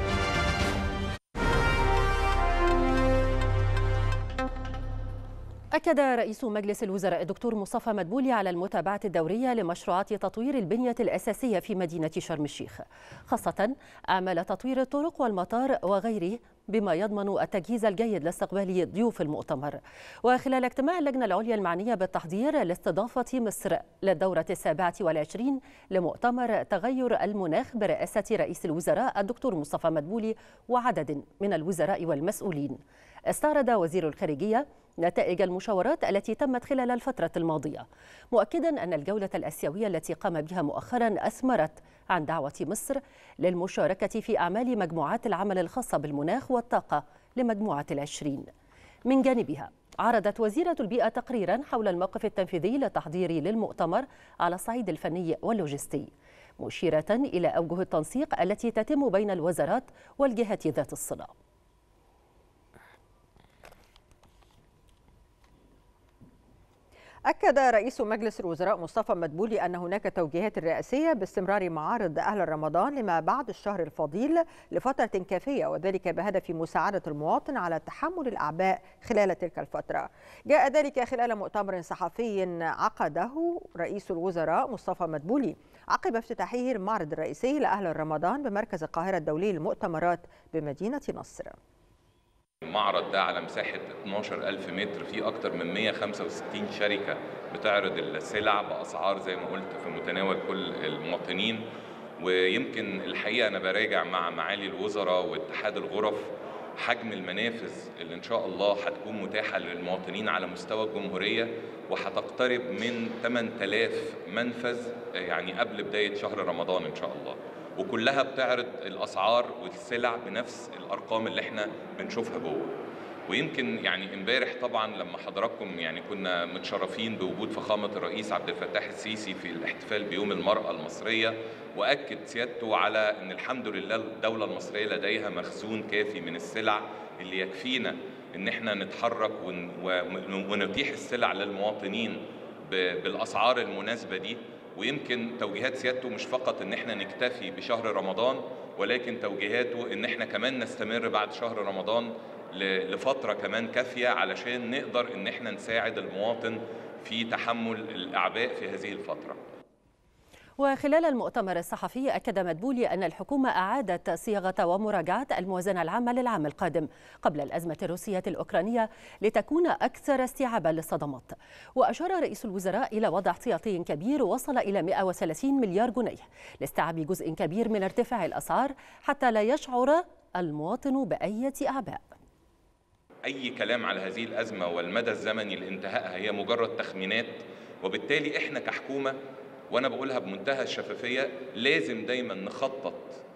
B: أكد رئيس مجلس الوزراء الدكتور مصطفى مدبولي على المتابعة الدورية لمشروعات تطوير البنية الأساسية في مدينة شرم الشيخ خاصة أعمال تطوير الطرق والمطار وغيره بما يضمن التجهيز الجيد لاستقبال ضيوف المؤتمر وخلال اجتماع اللجنة العليا المعنية بالتحضير لاستضافة مصر للدورة السابعة والعشرين لمؤتمر تغير المناخ برئاسة رئيس الوزراء الدكتور مصطفى مدبولي وعدد من الوزراء والمسؤولين استعرض وزير الخارجية نتائج المشاورات التي تمت خلال الفترة الماضية مؤكدا أن الجولة الأسيوية التي قام بها مؤخرا أثمرت عن دعوة مصر للمشاركة في أعمال مجموعات العمل الخاصة بالمناخ والطاقة لمجموعة العشرين من جانبها عرضت وزيرة البيئة تقريرا حول الموقف التنفيذي للتحضير للمؤتمر على الصعيد الفني واللوجستي مشيرة إلى أوجه التنسيق التي تتم بين الوزارات والجهات ذات الصلة
A: أكد رئيس مجلس الوزراء مصطفى مدبولي أن هناك توجيهات رئاسية باستمرار معارض أهل رمضان لما بعد الشهر الفضيل لفترة كافية وذلك بهدف مساعدة المواطن على تحمل الأعباء خلال تلك الفترة جاء ذلك خلال مؤتمر صحفي عقده رئيس الوزراء مصطفى مدبولي عقب افتتاحه المعرض الرئيسي لأهل رمضان بمركز القاهرة الدولي للمؤتمرات بمدينة نصر
C: المعرض ده على مساحة 12000 متر فيه أكتر من 165 شركة بتعرض السلع بأسعار زي ما قلت في متناول كل المواطنين ويمكن الحقيقة أنا براجع مع معالي الوزراء واتحاد الغرف حجم المنافذ اللي إن شاء الله هتكون متاحة للمواطنين على مستوى الجمهورية وهتقترب من 8000 منفذ يعني قبل بداية شهر رمضان إن شاء الله وكلها بتعرض الاسعار والسلع بنفس الارقام اللي احنا بنشوفها جوه ويمكن يعني امبارح طبعا لما حضراتكم يعني كنا متشرفين بوجود فخامه الرئيس عبد الفتاح السيسي في الاحتفال بيوم المراه المصريه واكد سيادته على ان الحمد لله الدوله المصريه لديها مخزون كافي من السلع اللي يكفينا ان احنا نتحرك ونتيح السلع للمواطنين بالاسعار المناسبه دي ويمكن توجيهات سيادته مش فقط ان احنا نكتفي بشهر رمضان ولكن توجيهاته ان احنا كمان نستمر بعد شهر رمضان لفتره كمان كافيه علشان نقدر ان احنا نساعد المواطن في تحمل الاعباء في هذه الفتره.
B: وخلال المؤتمر الصحفي أكد مدبولي أن الحكومة أعادت صياغة ومراجعة الموازنة العامة للعام القادم قبل الأزمة الروسية الأوكرانية لتكون أكثر استيعابا للصدمات وأشار رئيس الوزراء إلى وضع احتياطي كبير وصل إلى 130 مليار جنيه لاستيعاب جزء كبير من ارتفاع الأسعار حتى لا يشعر المواطن بأية أعباء
C: أي كلام على هذه الأزمة والمدى الزمني لانتهائها هي مجرد تخمينات وبالتالي إحنا كحكومة وانا بقولها بمنتهى الشفافيه لازم دايما نخطط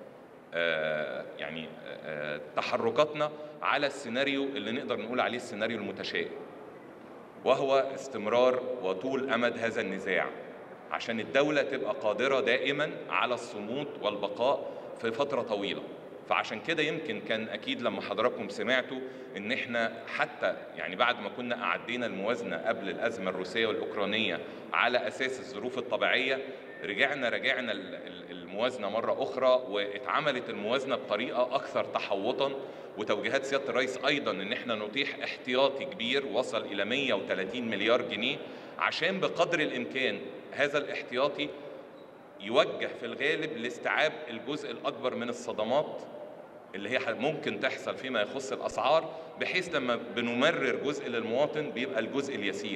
C: آه يعني آه تحركاتنا على السيناريو اللي نقدر نقول عليه السيناريو المتشائم وهو استمرار وطول امد هذا النزاع عشان الدوله تبقى قادره دائما على الصمود والبقاء في فتره طويله فعشان كده يمكن كان اكيد لما حضراتكم سمعتوا ان احنا حتى يعني بعد ما كنا اعدينا الموازنه قبل الازمه الروسيه والاوكرانيه على اساس الظروف الطبيعيه رجعنا رجعنا الموازنه مره اخرى واتعملت الموازنه بطريقه اكثر تحوطا وتوجيهات سياده الرئيس ايضا ان احنا نتيح احتياطي كبير وصل الى 130 مليار جنيه عشان بقدر الامكان هذا الاحتياطي يوجه في الغالب لاستيعاب الجزء الاكبر من الصدمات اللي هي ممكن تحصل فيما يخص الاسعار بحيث لما بنمرر جزء للمواطن بيبقى الجزء اليسير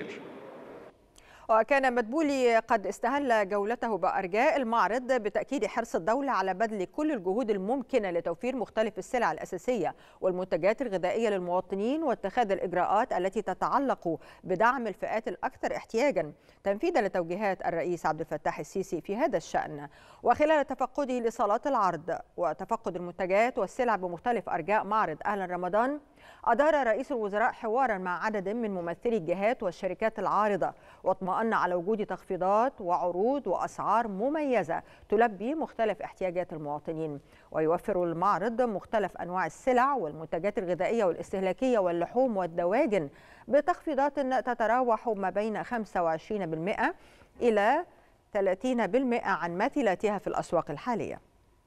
A: وكان مدبولي قد استهل جولته بأرجاء المعرض بتأكيد حرص الدولة على بذل كل الجهود الممكنة لتوفير مختلف السلع الأساسية والمنتجات الغذائية للمواطنين واتخاذ الإجراءات التي تتعلق بدعم الفئات الأكثر احتياجا تنفيذا لتوجيهات الرئيس عبد الفتاح السيسي في هذا الشأن وخلال تفقده لصالات العرض وتفقد المنتجات والسلع بمختلف أرجاء معرض أهلا رمضان أدار رئيس الوزراء حوارا مع عدد من ممثلي الجهات والشركات العارضة واطمأن على وجود تخفيضات وعروض وأسعار مميزة تلبي مختلف احتياجات المواطنين ويوفر المعرض مختلف أنواع السلع والمنتجات الغذائية والاستهلاكية واللحوم والدواجن بتخفيضات تتراوح ما بين 25% إلى 30% عن ماثلاتها في الأسواق الحالية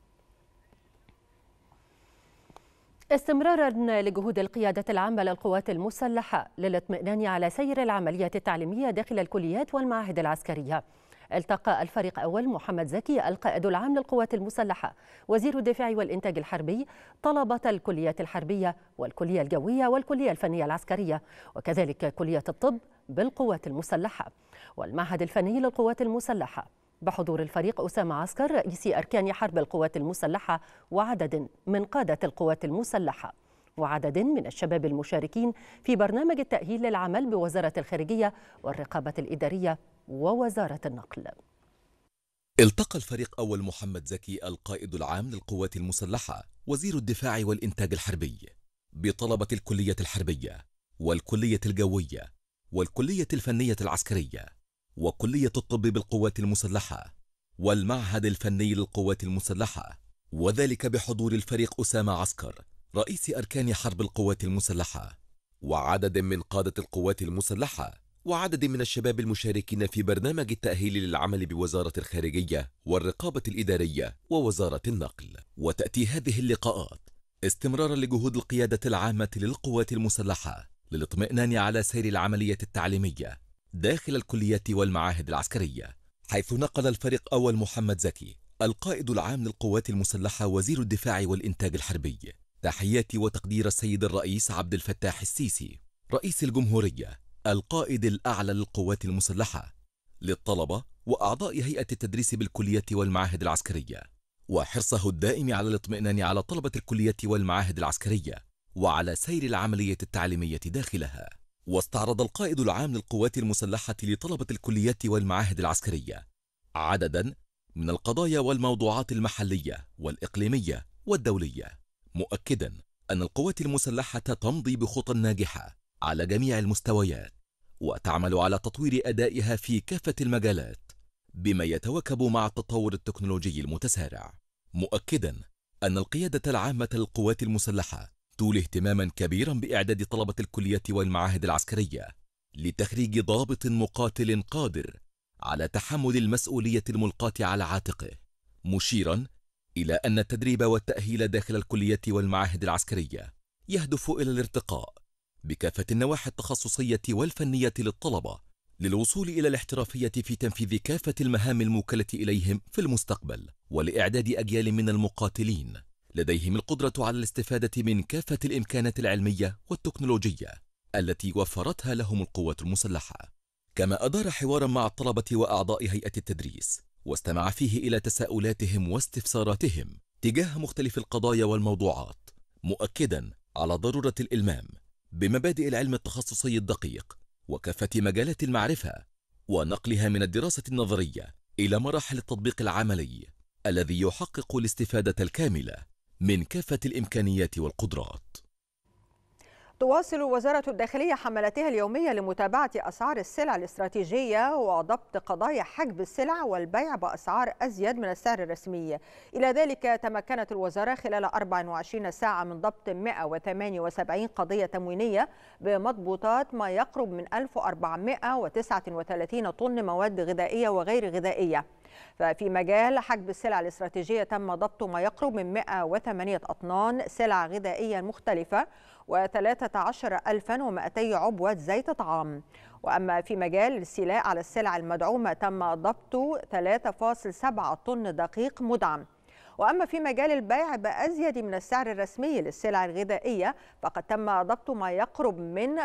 B: استمرارا لجهود القيادة العامة للقوات المسلحة للاطمئنان على سير العمليات التعليمية داخل الكليات والمعاهد العسكرية التقى الفريق أول محمد زكي القائد العام للقوات المسلحة وزير الدفاع والإنتاج الحربي طلبة الكليات الحربية والكلية الجوية والكلية الفنية العسكرية وكذلك كلية الطب بالقوات المسلحة والمعهد الفني للقوات المسلحة بحضور الفريق أسامة عسكر رئيس أركان حرب القوات المسلحة وعدد من قادة القوات المسلحة وعدد من الشباب المشاركين في برنامج التأهيل للعمل بوزارة الخارجية والرقابة الإدارية ووزارة النقل
D: التقى الفريق أول محمد زكي القائد العام للقوات المسلحة وزير الدفاع والإنتاج الحربي بطلبة الكلية الحربية والكلية الجوية والكلية الفنية العسكرية وكلية الطب بالقوات المسلحة والمعهد الفني للقوات المسلحة وذلك بحضور الفريق أسامة عسكر رئيس أركان حرب القوات المسلحة وعدد من قادة القوات المسلحة وعدد من الشباب المشاركين في برنامج التأهيل للعمل بوزارة الخارجية والرقابة الإدارية ووزارة النقل وتأتي هذه اللقاءات استمرارا لجهود القيادة العامة للقوات المسلحة للاطمئنان على سير العملية التعليمية داخل الكليات والمعاهد العسكرية حيث نقل الفريق أول محمد زكي القائد العام للقوات المسلحة وزير الدفاع والإنتاج الحربي تحيات وتقدير السيد الرئيس عبد الفتاح السيسي رئيس الجمهورية القائد الأعلى للقوات المسلحة للطلبة وأعضاء هيئة التدريس بالكليات والمعاهد العسكرية وحرصه الدائم على الاطمئنان على طلبة الكليات والمعاهد العسكرية وعلى سير العملية التعليمية داخلها واستعرض القائد العام للقوات المسلحة لطلبة الكليات والمعاهد العسكرية عددا من القضايا والموضوعات المحلية والإقليمية والدولية مؤكدا أن القوات المسلحة تمضي بخطى ناجحة على جميع المستويات وتعمل على تطوير أدائها في كافة المجالات بما يتواكب مع التطور التكنولوجي المتسارع مؤكدا أن القيادة العامة للقوات المسلحة تولي اهتماما كبيرا بإعداد طلبة الكليات والمعاهد العسكرية لتخريج ضابط مقاتل قادر على تحمل المسؤولية الملقاة على عاتقه مشيرا إلى أن التدريب والتأهيل داخل الكليات والمعاهد العسكرية يهدف إلى الارتقاء بكافة النواحي التخصصية والفنية للطلبة للوصول إلى الاحترافية في تنفيذ كافة المهام الموكلة إليهم في المستقبل ولإعداد أجيال من المقاتلين لديهم القدرة على الاستفادة من كافة الإمكانات العلمية والتكنولوجية التي وفرتها لهم القوات المسلحة كما أدار حوارا مع الطلبة وأعضاء هيئة التدريس واستمع فيه إلى تساؤلاتهم واستفساراتهم تجاه مختلف القضايا والموضوعات مؤكدا على ضرورة الإلمام بمبادئ العلم التخصصي الدقيق وكافة مجالات المعرفة ونقلها من الدراسة النظرية إلى مراحل التطبيق العملي الذي يحقق الاستفادة الكاملة من كافة الإمكانيات والقدرات
A: تواصل وزارة الداخلية حملاتها اليومية لمتابعة أسعار السلع الاستراتيجية وضبط قضايا حجب السلع والبيع بأسعار أزيد من السعر الرسمي إلى ذلك تمكنت الوزارة خلال 24 ساعة من ضبط 178 قضية تموينية بمضبوطات ما يقرب من 1439 طن مواد غذائية وغير غذائية ففي مجال حجب السلع الاستراتيجية تم ضبط ما يقرب من 108 أطنان سلع غذائية مختلفة و13200 عبوة زيت طعام وأما في مجال الاستيلاء على السلع المدعومة تم ضبط 3.7 طن دقيق مدعم وأما في مجال البيع بأزيد من السعر الرسمي للسلع الغذائية فقد تم ضبط ما يقرب من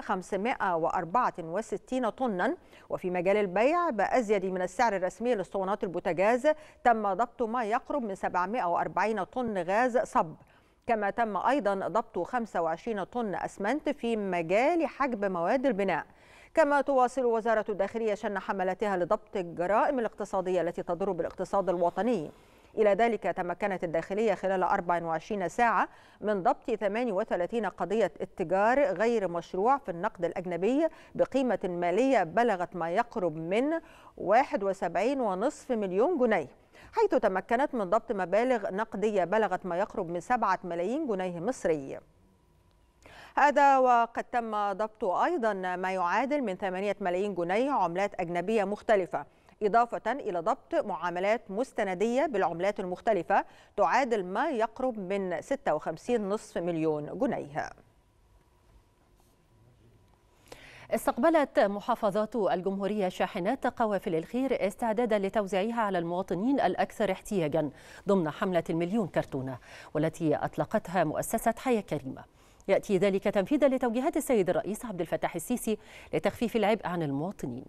A: 564 طنا وفي مجال البيع بأزيد من السعر الرسمي لاسطوانات البوتاجاز تم ضبط ما يقرب من 740 طن غاز صب كما تم أيضا ضبط 25 طن أسمنت في مجال حجب مواد البناء كما تواصل وزارة الداخلية شن حملاتها لضبط الجرائم الاقتصادية التي تضر بالاقتصاد الوطني إلى ذلك تمكنت الداخلية خلال 24 ساعة من ضبط 38 قضية اتجار غير مشروع في النقد الأجنبي بقيمة مالية بلغت ما يقرب من 71.5 مليون جنيه حيث تمكنت من ضبط مبالغ نقدية بلغت ما يقرب من 7 ملايين جنيه مصري هذا وقد تم ضبط أيضا ما يعادل من 8 ملايين جنيه عملات أجنبية مختلفة إضافة إلى ضبط معاملات مستندية بالعملات المختلفة تعادل ما يقرب من 56 نصف مليون جنيه
B: استقبلت محافظات الجمهورية شاحنات قوافل الخير استعدادا لتوزيعها على المواطنين الأكثر احتياجا ضمن حملة المليون كرتونة والتي أطلقتها مؤسسة حياة كريمة يأتي ذلك تنفيذا لتوجيهات السيد الرئيس عبد الفتاح السيسي لتخفيف العبء عن المواطنين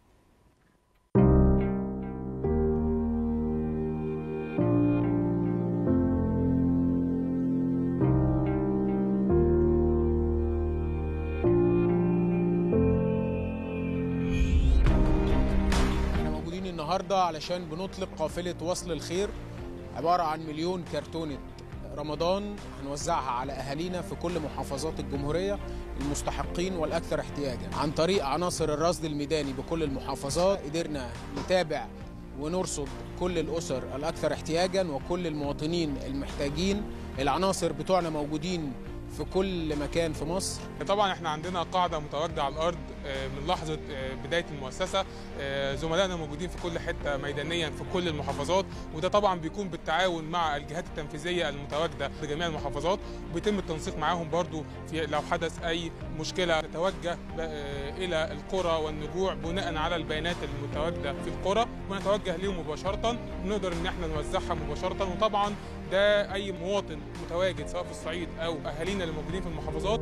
F: النهارده علشان بنطلق قافله وصل الخير عباره عن مليون كرتونه رمضان هنوزعها على اهالينا في كل محافظات الجمهوريه المستحقين والاكثر احتياجا عن طريق عناصر الرصد الميداني بكل المحافظات قدرنا نتابع ونرصد كل الاسر الاكثر احتياجا وكل المواطنين المحتاجين العناصر بتوعنا موجودين في كل مكان في مصر
G: طبعا احنا عندنا قاعده متواجده على الارض من لحظه بدايه المؤسسه زملائنا موجودين في كل حته ميدانيا في كل المحافظات وده طبعا بيكون بالتعاون مع الجهات التنفيذيه المتواجده في جميع المحافظات وبيتم التنسيق معاهم برضو في لو حدث اي مشكله نتوجه الى القرى والنجوع بناء على البيانات المتواجده في القرى ونتوجه ليهم مباشره ونقدر ان احنا نوزعها مباشره وطبعا ده اي مواطن متواجد سواء في الصعيد او اهالينا اللي موجودين في المحافظات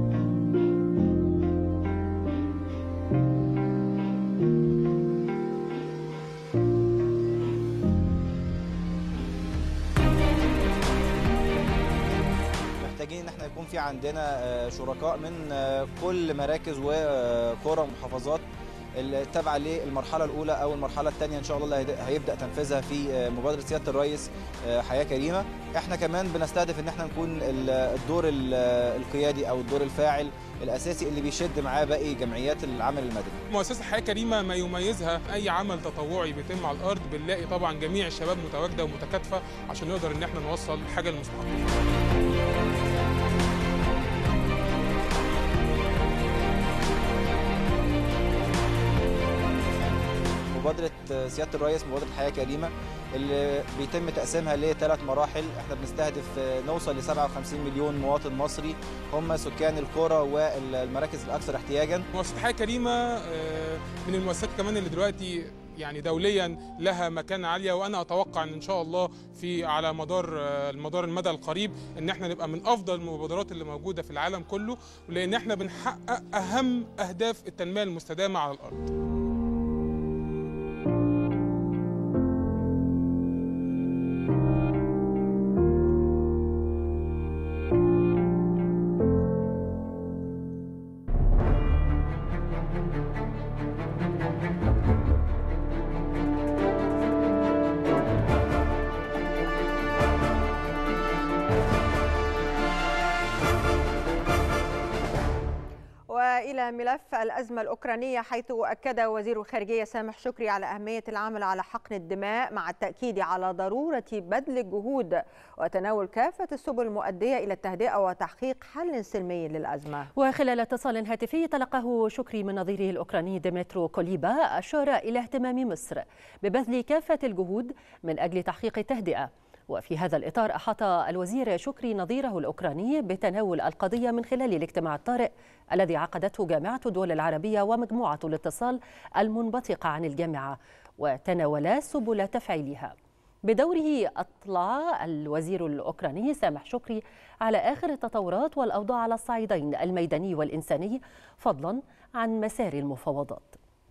H: محتاجين ان احنا يكون في عندنا شركاء من كل مراكز وقرى ومحافظات التابعه للمرحله الاولى او المرحله الثانيه ان شاء الله اللي هيبدا تنفيذها في مبادره سياده الرئيس حياه كريمه احنا كمان بنستهدف ان احنا نكون الدور القيادي او الدور الفاعل الاساسي اللي بيشد معاه باقي جمعيات العمل المدني
G: مؤسسه حياه كريمه ما يميزها اي عمل تطوعي بيتم على الارض بنلاقي طبعا جميع الشباب متواجده ومتكاتفه عشان نقدر ان احنا نوصل حاجه للمستحقين
H: مبادرة سيادة الرئيس مبادرة حياة كريمة اللي بيتم تقسيمها لثلاث مراحل احنا بنستهدف نوصل ل 57 مليون مواطن مصري هم سكان القرى والمراكز الأكثر احتياجا
G: مؤسسة حياة كريمة من المؤسسات كمان اللي دلوقتي يعني دوليا لها مكانة عالية وأنا أتوقع أن إن شاء الله في على مدار المدار المدى القريب أن احنا نبقى من أفضل المبادرات اللي موجودة في العالم كله لأن احنا بنحقق أهم أهداف التنمية المستدامة على الأرض
A: إلى ملف الأزمة الأوكرانية حيث أكد وزير الخارجية سامح شكري على أهمية العمل على حقن الدماء مع التأكيد على ضرورة بذل الجهود وتناول كافة السبل المؤدية إلى التهدئة وتحقيق حل سلمي للأزمة
B: وخلال اتصال هاتفي تلقاه شكري من نظيره الأوكراني ديمترو كوليبا أشار إلى اهتمام مصر ببذل كافة الجهود من أجل تحقيق التهدئة وفي هذا الإطار أحاط الوزير شكري نظيره الأوكراني بتناول القضية من خلال الاجتماع الطارئ الذي عقدته جامعة الدول العربية ومجموعة الاتصال المنبثقة عن الجامعة وتناولا سبل تفعيلها بدوره أطلع الوزير الأوكراني سامح شكري على آخر التطورات والأوضاع على الصعيدين الميداني والإنساني فضلا عن مسار المفاوضات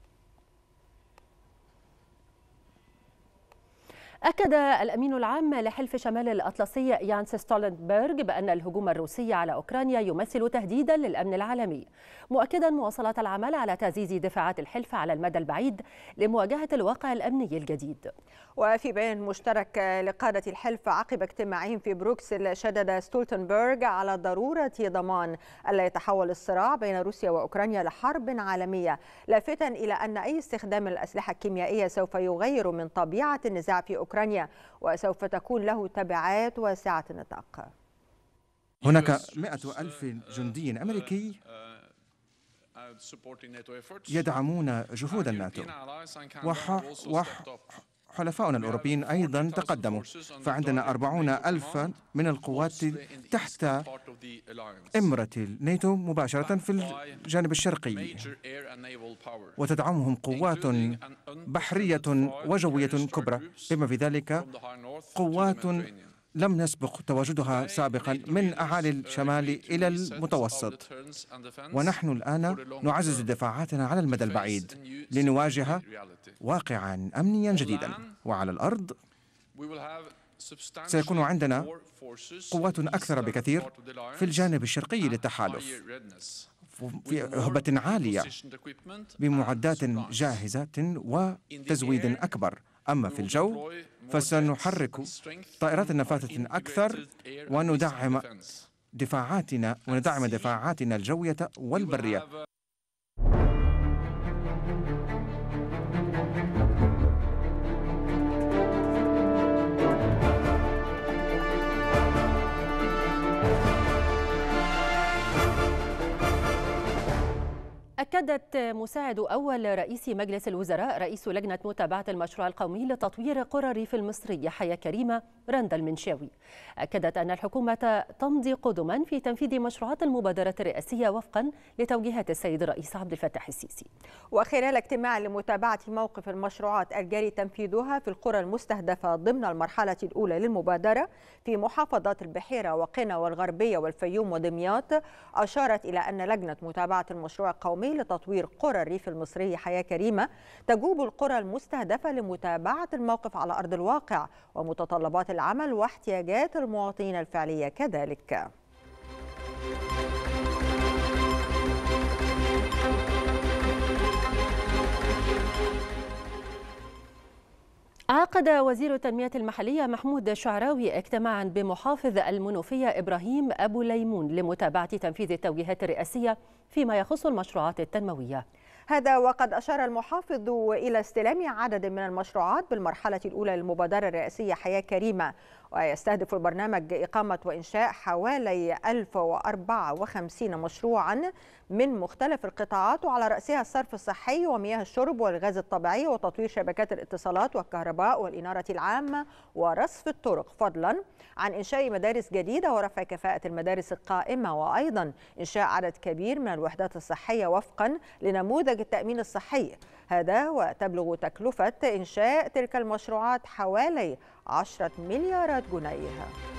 B: أكد الأمين العام لحلف شمال الأطلسي يانس ستولنبرغ بأن الهجوم الروسي على أوكرانيا يمثل تهديدا للأمن العالمي مؤكدا مواصلة العمل على تعزيز دفاعات الحلف على المدى البعيد لمواجهة الواقع الأمني الجديد
A: وفي بيان مشترك لقادة الحلف عقب اجتماعهم في بروكسل شدد ستولتنبرغ على ضرورة ضمان ألا يتحول الصراع بين روسيا وأوكرانيا لحرب عالمية لافتا إلى أن أي استخدام الأسلحة الكيميائية سوف يغير من طبيعة النزاع في أوكرانيا وسوف تكون له تبعات واسعة النطاق
I: هناك مئة ألف جندي أمريكي
E: يدعمون جهود الناتو وح... وح... حلفاؤنا الأوروبيين أيضا تقدموا فعندنا أربعون ألفا من القوات تحت إمرة الناتو مباشرة في الجانب الشرقي وتدعمهم قوات بحرية وجوية كبرى بما في ذلك قوات لم يسبق تواجدها سابقا من أعالي الشمال إلى المتوسط ونحن الآن نعزز دفاعاتنا على المدى البعيد لنواجه واقعا أمنيا جديدا وعلى الأرض سيكون عندنا قوات أكثر بكثير في الجانب الشرقي للتحالف في هبة عالية بمعدات جاهزة وتزويد أكبر أما في الجو فسنحرك طائرات نفاثة أكثر وندعم دفاعاتنا وندعم دفاعاتنا الجوية والبرية
B: أكدت مساعد أول رئيس مجلس الوزراء رئيس لجنة متابعة المشروع القومي لتطوير قرى الريف المصري حياة كريمة رندا المنشاوي أكدت أن الحكومة تمضي قدما في تنفيذ مشروعات المبادرة الرئاسية وفقا لتوجيهات السيد الرئيس عبد الفتاح السيسي
A: وخلال اجتماع لمتابعة موقف المشروعات الجاري تنفيذها في القرى المستهدفة ضمن المرحلة الأولى للمبادرة في محافظات البحيرة وقنا والغربية والفيوم ودمياط أشارت إلى أن لجنة متابعة المشروع القومي لتطوير قرى الريف المصري حياة كريمة تجوب القرى المستهدفة لمتابعة الموقف على أرض الواقع ومتطلبات العمل واحتياجات المواطنين الفعلية كذلك
B: عقد وزير التنمية المحلية محمود شعراوي اجتماعا بمحافظ المنوفية إبراهيم أبو ليمون لمتابعة تنفيذ التوجيهات الرئاسية فيما يخص المشروعات التنموية
A: هذا وقد أشار المحافظ إلى استلام عدد من المشروعات بالمرحلة الأولى للمبادرة الرئاسية حياة كريمة ويستهدف البرنامج إقامة وإنشاء حوالي 1054 مشروعا من مختلف القطاعات وعلى رأسها الصرف الصحي ومياه الشرب والغاز الطبيعي وتطوير شبكات الاتصالات والكهرباء والإنارة العامة ورصف الطرق فضلا عن إنشاء مدارس جديدة ورفع كفاءة المدارس القائمة وأيضا إنشاء عدد كبير من الوحدات الصحية وفقا لنموذج التأمين الصحي هذا وتبلغ تكلفة إنشاء تلك المشروعات حوالي 10 مليارات جنيه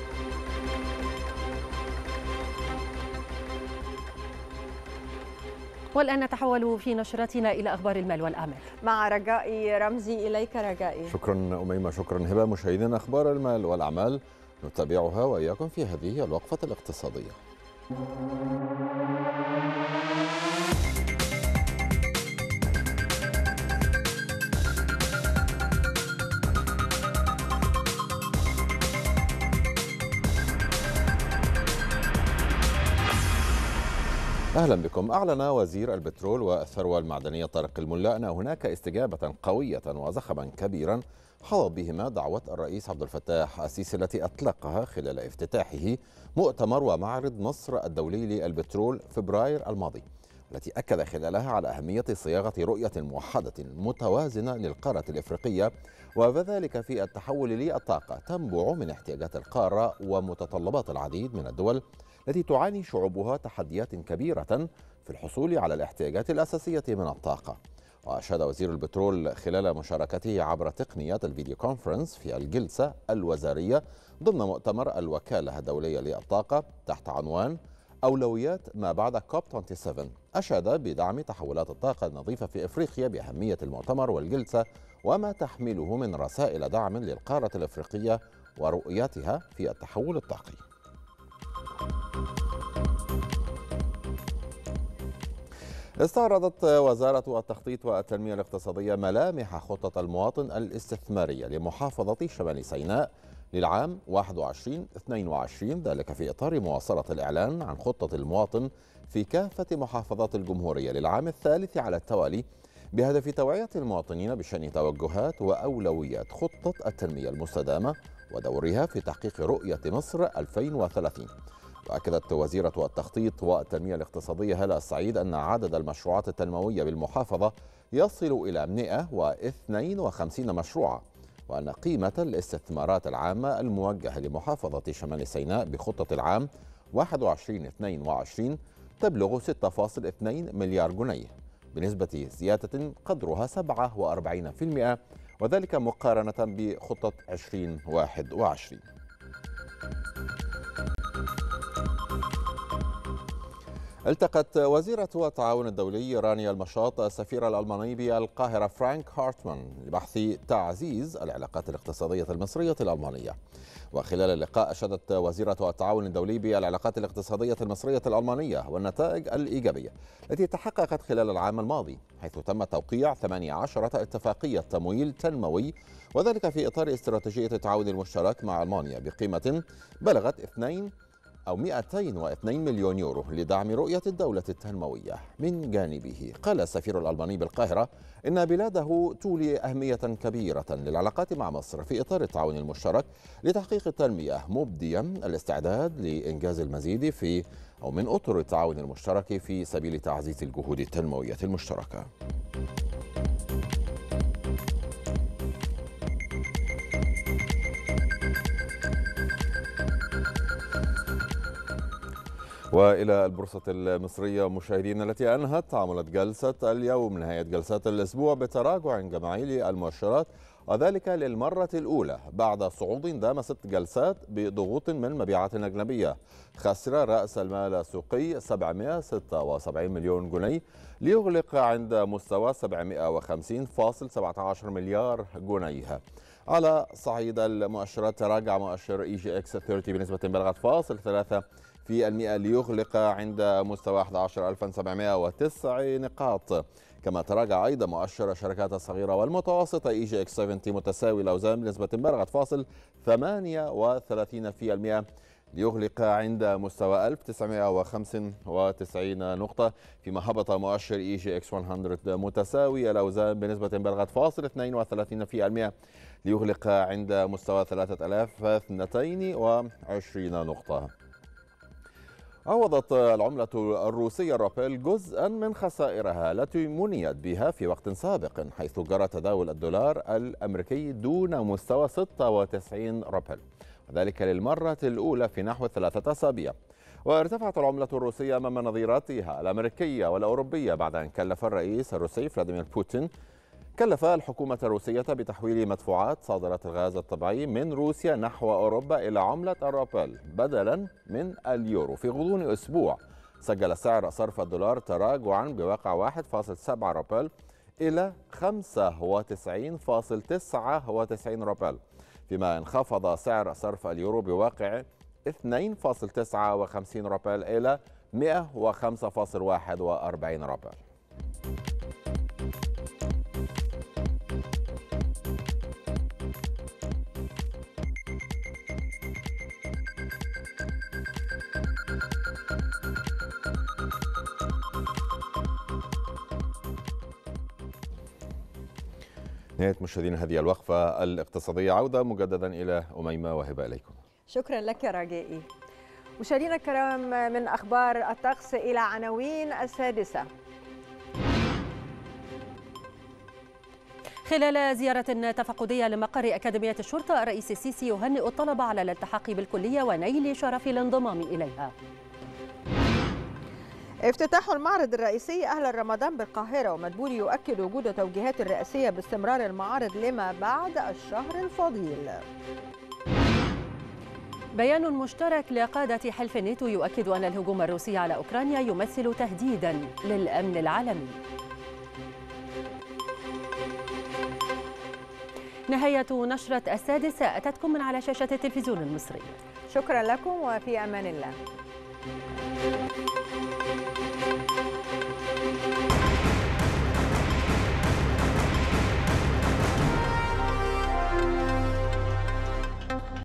B: والآن نتحول في نشرتنا إلى أخبار المال والأعمال
A: مع رجائي رمزي إليك رجائي
I: شكرا أميمة شكرا هبة مشاهدينا أخبار المال والأعمال نتابعها وإياكم في هذه الوقفة الاقتصادية اهلا بكم اعلن وزير البترول والثروه المعدنيه طارق الملا ان هناك استجابه قويه وزخما كبيرا حظت بهما دعوه الرئيس عبد الفتاح السيسي التي اطلقها خلال افتتاحه مؤتمر ومعرض مصر الدولي للبترول فبراير الماضي التي اكد خلالها على اهميه صياغه رؤيه موحده متوازنه للقاره الافريقيه وذلك في التحول للطاقه تنبع من احتياجات القاره ومتطلبات العديد من الدول التي تعاني شعوبها تحديات كبيرة في الحصول على الاحتياجات الأساسية من الطاقة وأشاد وزير البترول خلال مشاركته عبر تقنيات الفيديو كونفرنس في الجلسة الوزارية ضمن مؤتمر الوكالة الدولية للطاقة تحت عنوان أولويات ما بعد كوب 27 أشاد بدعم تحولات الطاقة النظيفة في إفريقيا بأهمية المؤتمر والجلسة وما تحمله من رسائل دعم للقارة الإفريقية ورؤيتها في التحول الطاقي استعرضت وزارة التخطيط والتنمية الاقتصادية ملامح خطة المواطن الاستثمارية لمحافظة شمال سيناء للعام 21-22 ذلك في إطار مواصلة الإعلان عن خطة المواطن في كافة محافظات الجمهورية للعام الثالث على التوالي بهدف توعية المواطنين بشأن توجهات وأولويات خطة التنمية المستدامة ودورها في تحقيق رؤية مصر 2030 وأكدت وزيرة التخطيط والتنمية الاقتصادية هلا السعيد أن عدد المشروعات التنموية بالمحافظة يصل إلى 152 مشروعا وأن قيمة الاستثمارات العامة الموجهة لمحافظة شمال سيناء بخطة العام 21-22 تبلغ 6.2 مليار جنيه بنسبة زيادة قدرها 47% وذلك مقارنة بخطة 2021 التقت وزيرة التعاون الدولي رانيا المشاط السفير الألماني بالقاهرة فرانك هارتمان لبحث تعزيز العلاقات الاقتصادية المصرية الألمانية وخلال اللقاء أشادت وزيرة التعاون الدولي بالعلاقات الاقتصادية المصرية الألمانية والنتائج الإيجابية التي تحققت خلال العام الماضي حيث تم توقيع 18 اتفاقية تمويل تنموي وذلك في إطار استراتيجية التعاون المشترك مع ألمانيا بقيمة بلغت 2 أو 202 مليون يورو لدعم رؤية الدولة التنموية من جانبه قال السفير الألماني بالقاهرة إن بلاده تولي أهمية كبيرة للعلاقات مع مصر في إطار التعاون المشترك لتحقيق التنمية مبديا الاستعداد لإنجاز المزيد في أو من أطر التعاون المشترك في سبيل تعزيز الجهود التنموية المشتركة والى البورصه المصريه مشاهدينا التي انهت عملت جلسه اليوم نهايه جلسات الاسبوع بتراجع جماعي للمؤشرات وذلك للمره الاولى بعد صعود دام ست جلسات بضغوط من مبيعات اجنبيه خسر راس المال السوقي 776 مليون جنيه ليغلق عند مستوى 750.17 مليار جنيه على صعيد المؤشرات تراجع مؤشر اي جي اكس 30 بنسبه بلغت فاصل 3 في المئة ليغلق عند مستوى 11709 نقاط كما تراجع أيضا مؤشر الشركات الصغيرة والمتوسطة إي جي إكس 70 متساوي الأوزان بنسبة بلغت فاصل 38 في المئة ليغلق عند مستوى 1995 نقطة فيما هبط مؤشر اي جي اكس 100 متساوي الأوزان بنسبة بلغت فاصل 32 في المئة ليغلق عند مستوى 3022 نقطة عوضت العملة الروسية الروبيل جزءا من خسائرها التي منيت بها في وقت سابق حيث جرى تداول الدولار الأمريكي دون مستوى 96 روبيل وذلك للمرة الأولى في نحو ثلاثة أسابيع وارتفعت العملة الروسية أمام نظيراتها الأمريكية والأوروبية بعد أن كلف الرئيس الروسي فلاديمير بوتين كلف الحكومة الروسية بتحويل مدفوعات صادرات الغاز الطبيعي من روسيا نحو أوروبا إلى عملة الروبل بدلا من اليورو في غضون أسبوع سجل سعر صرف الدولار تراجعا بواقع 1.7 روبل إلى 95.99 روبل فيما انخفض سعر صرف اليورو بواقع 2.59 روبل إلى 105.41 روبل نهاية مشاهدينا هذه الوقفة الاقتصادية عودة مجددا إلى أميمة وهبة إليكم
A: شكرا لك يا رجائي مشاهدينا الكرام من أخبار الطقس إلى عناوين السادسة
B: خلال زيارة تفقدية لمقر أكاديمية الشرطة الرئيس السيسي يهنئ الطلبة على الالتحاق بالكلية ونيل شرف الانضمام إليها
A: افتتاح المعرض الرئيسي أهل رمضان بالقاهرة ومدبولي يؤكد وجود التوجيهات الرئاسية باستمرار المعارض لما بعد الشهر الفضيل
B: بيان مشترك لقادة حلف الناتو يؤكد أن الهجوم الروسي على أوكرانيا يمثل تهديدا للأمن العالمي نهاية نشرة السادسة أتتكم من على شاشة التلفزيون المصري
A: شكرا لكم وفي أمان الله